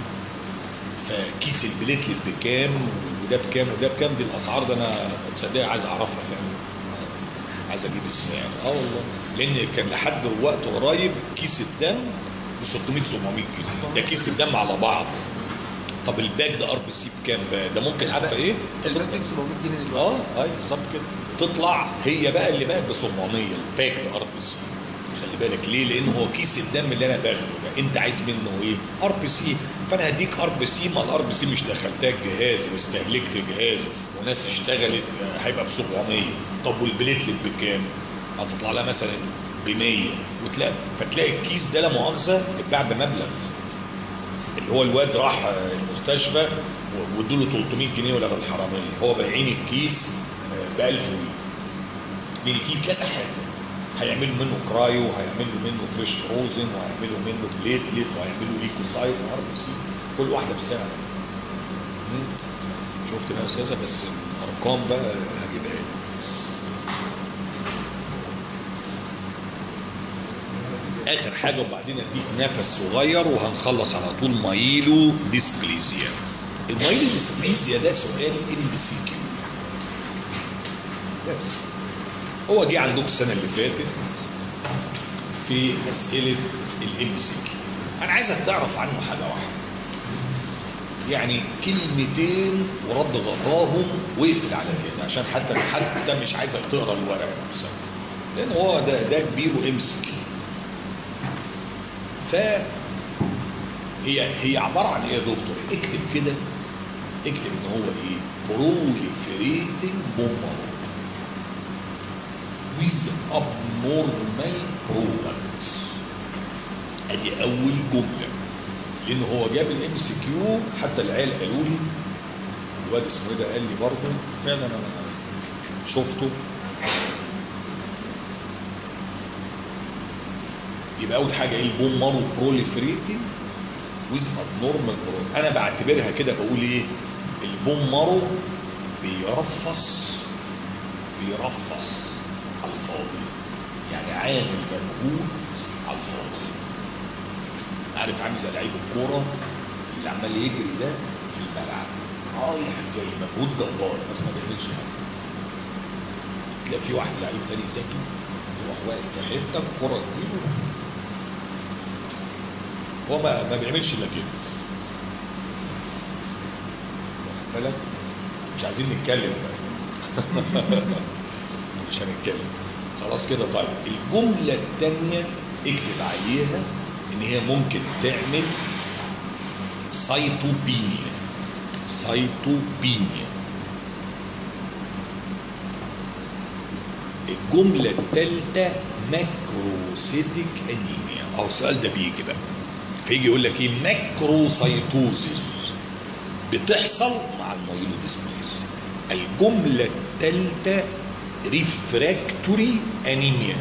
فكيس البليتلت بكام وده بكام وده بكام دي الاسعار ده انا تصدق عايز اعرفها فعلا عايز اجيب السعر اه والله لان كان لحد وقت قريب كيس الدم ب 600 700 جنيه ده كيس الدم على بعض طب الباك ده ار بي سي بكام بقى ده ممكن عارفه ايه الباك 700 جنيه دلوقتي اه ايوه بالظبط كده تطلع هي بقى اللي بقت ب 700 الباك ده ار بي سي خلي بالك ليه؟ لان هو كيس الدم اللي انا باخده ده انت عايز منه ايه؟ ار بي سي فانا هديك ار بي سي ما الار بي سي مش دخلتها الجهاز واستهلكت الجهاز وناس اشتغلت آه، هيبقى ب 700 طب والبليتلت بكام؟ هتطلع لها مثلا ب 100 وتلاقي فتلاقي الكيس ده لا مؤاخذه اتباع بمبلغ اللي هو الواد راح آه، المستشفى وادوا له 300 جنيه ولا الحراميه هو بايعين الكيس ب 1000 وي لان في كذا حاجه هيعملوا منه كرايو وهيعملوا منه فريش فروزن وهيعملوا منه بليتلت وهيعملوا ليكوسايت وار بي سي كل واحده بسعر مم. شفت بقى يا استاذه بس الارقام بقى هجيبها لك اخر حاجه وبعدين اديك نفس صغير وهنخلص على طول مايلو ديسبليزيا المايلو ديسبليزيا ده سؤال ام بي سي كيو بس هو جه عندكم السنه اللي فاتت في اسئله الام بي سي كيو انا عايزك تعرف عنه حاجه واحده يعني كلمتين ورد غطاهم واقفل على كده عشان حتى حتى مش عايزك تقرا الورقه نفسها لان هو ده ده كبير وام سي كيو ف هي هي عباره عن ايه يا دكتور؟ اكتب كده اكتب ان هو ايه؟ proliferating bone with abnormal products ادي اول جمله لان هو جاب الام سي كيو حتى العيال قالوا لي الواد اسمه ايه ده قال لي برضه فعلا انا شفته يبقى اول حاجه ايه البون مارو بروليفريتنج ويز ابنورمال برو انا بعتبرها كده بقول ايه البون مارو بيرفص بيرفص على الفاضي يعني عامل مجهود على الفاضي عارف عامل زي لعيب الكوره اللي عمال يجري ده في الملعب رايح جاي مجهود جبار بس ما بيعملش حاجه تلاقي في واحد لعيب تاني ذكي يروح واقف في حته الكوره تجيله هو ما, ما بيعملش الا كده واخد بالك مش عايزين نتكلم بقى مش هنتكلم خلاص كده طيب الجملة الثانية اكتب عليها ان هي ممكن تعمل سايتوبينيا سايتوبينيا الجملة الثالثة ماكروسيتيك انيميا او السؤال ده بيجي بقى فيجي يقول لك ايه ماكروسايتوزيس بتحصل مع المايلوديسبليس الجملة الثالثة ريفراكتوري انيميا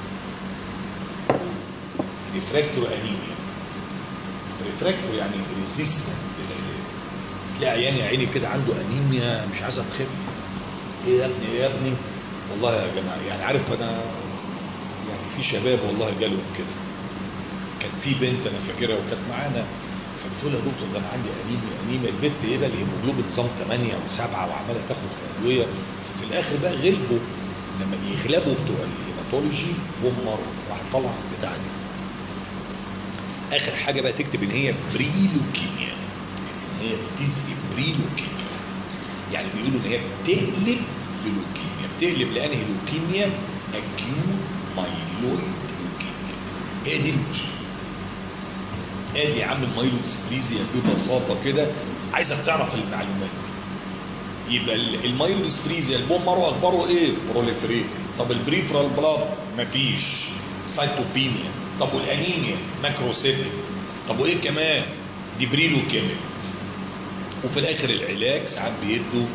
ريفراكتوري انيميا ريفراكتوري يعني ريزيستنت تلاقي عيان يا عيني كده عنده انيميا مش عايزه تخف ايه يا ابني إيه يا ابني والله يا جماعه يعني عارف انا يعني في شباب والله جالهم كده كان في بنت انا فاكرها وكانت معانا فبتقول يا دكتور ده انا عندي انيميا انيميا البنت ايه ده الهيموجلوبين نظام 8 و7 وعماله تاخد في ادويه في الاخر بقى غلبوا لما بيغلبوا بتوع الهيماتولوجي هم راح طلع بتاع دي اخر حاجه بقى تكتب ان هي بريلوكيميا يعني ان هي تيز بريلوكيميا يعني بيقولوا ان هي بتقلب للوكيميا بتقلب لانهي لوكيميا اكيوت مايلويد لوكيميا هي دي المشكله ادي يا عم المايلو ديسبليزيا ببساطه كده عايزك تعرف المعلومات دي يبقى المايلو ديسبليزيا البون مارو اخباره ايه؟ بروليفريت طب البريفرال بلاد مفيش سايتوبينيا طب والانيميا ماكروسيتيك طب وايه كمان؟ دي بريلو كيميك وفي الاخر العلاج ساعات بيدوا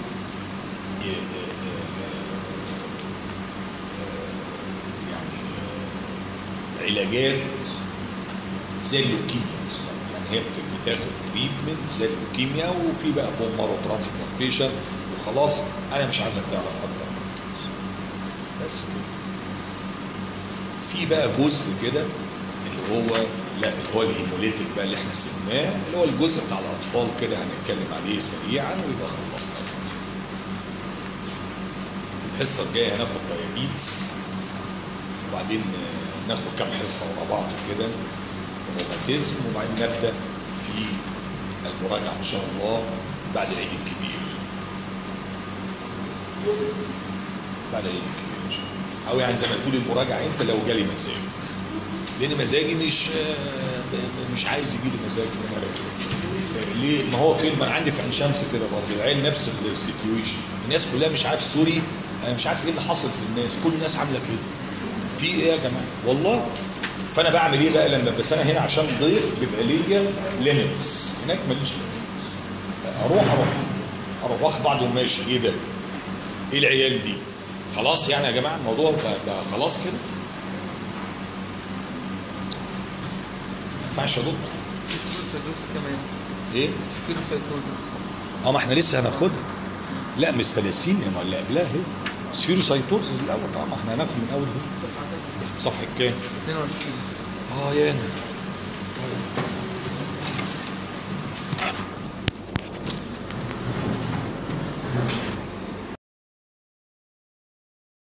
يعني علاجات زي اللوكيميا بالظبط يعني هي بتاخد تريتمنت زي اللوكيميا وفي بقى بون مارو ترانسبلانتيشن وخلاص انا مش عايزك تعرف اكتر من كده بس كده في بقى جزء كده اللي هو لا اللي هو الهيموليتيك بقى اللي احنا سمناه اللي هو الجزء بتاع الاطفال كده هنتكلم عليه سريعا ويبقى خلصنا الحصه الجايه هناخد دايابيتس وبعدين ناخد كام حصه ورا بعض كده روماتيزم وبعدين نبدا في المراجعه ان شاء الله بعد العيد الكبير بعد العيد الكبير ان شاء الله او يعني زي ما تقول المراجعه امتى لو جالي مزاج لان مزاجي مش مش عايز يجي لي مزاج ليه؟ ما هو كده ما انا عندي في عين شمس كده برضه العيال نفس السيتويشن الناس كلها مش عارف سوري انا مش عارف ايه اللي حصل في الناس كل الناس عامله كده في ايه يا جماعه والله فانا بعمل ايه بقى لما بس انا هنا عشان ضيف بيبقى ليا ليميتس هناك ماليش ليميت اروح اروح اروح واخد بعض وماشي ايه ده؟ ايه العيال دي؟ خلاص يعني يا جماعه الموضوع بقى, بقى خلاص كده ينفعش يا دكتور في سبيروسايتوزس كمان ايه سبيروسايتوزس اه ما احنا لسه هناخدها لا مش ثلاثين ما اللي قبلها هي سفيروسايتوزز الاول اه ما احنا هناخد من اول هي صفحة كام؟ صفحه كام 22 اه يانا طيب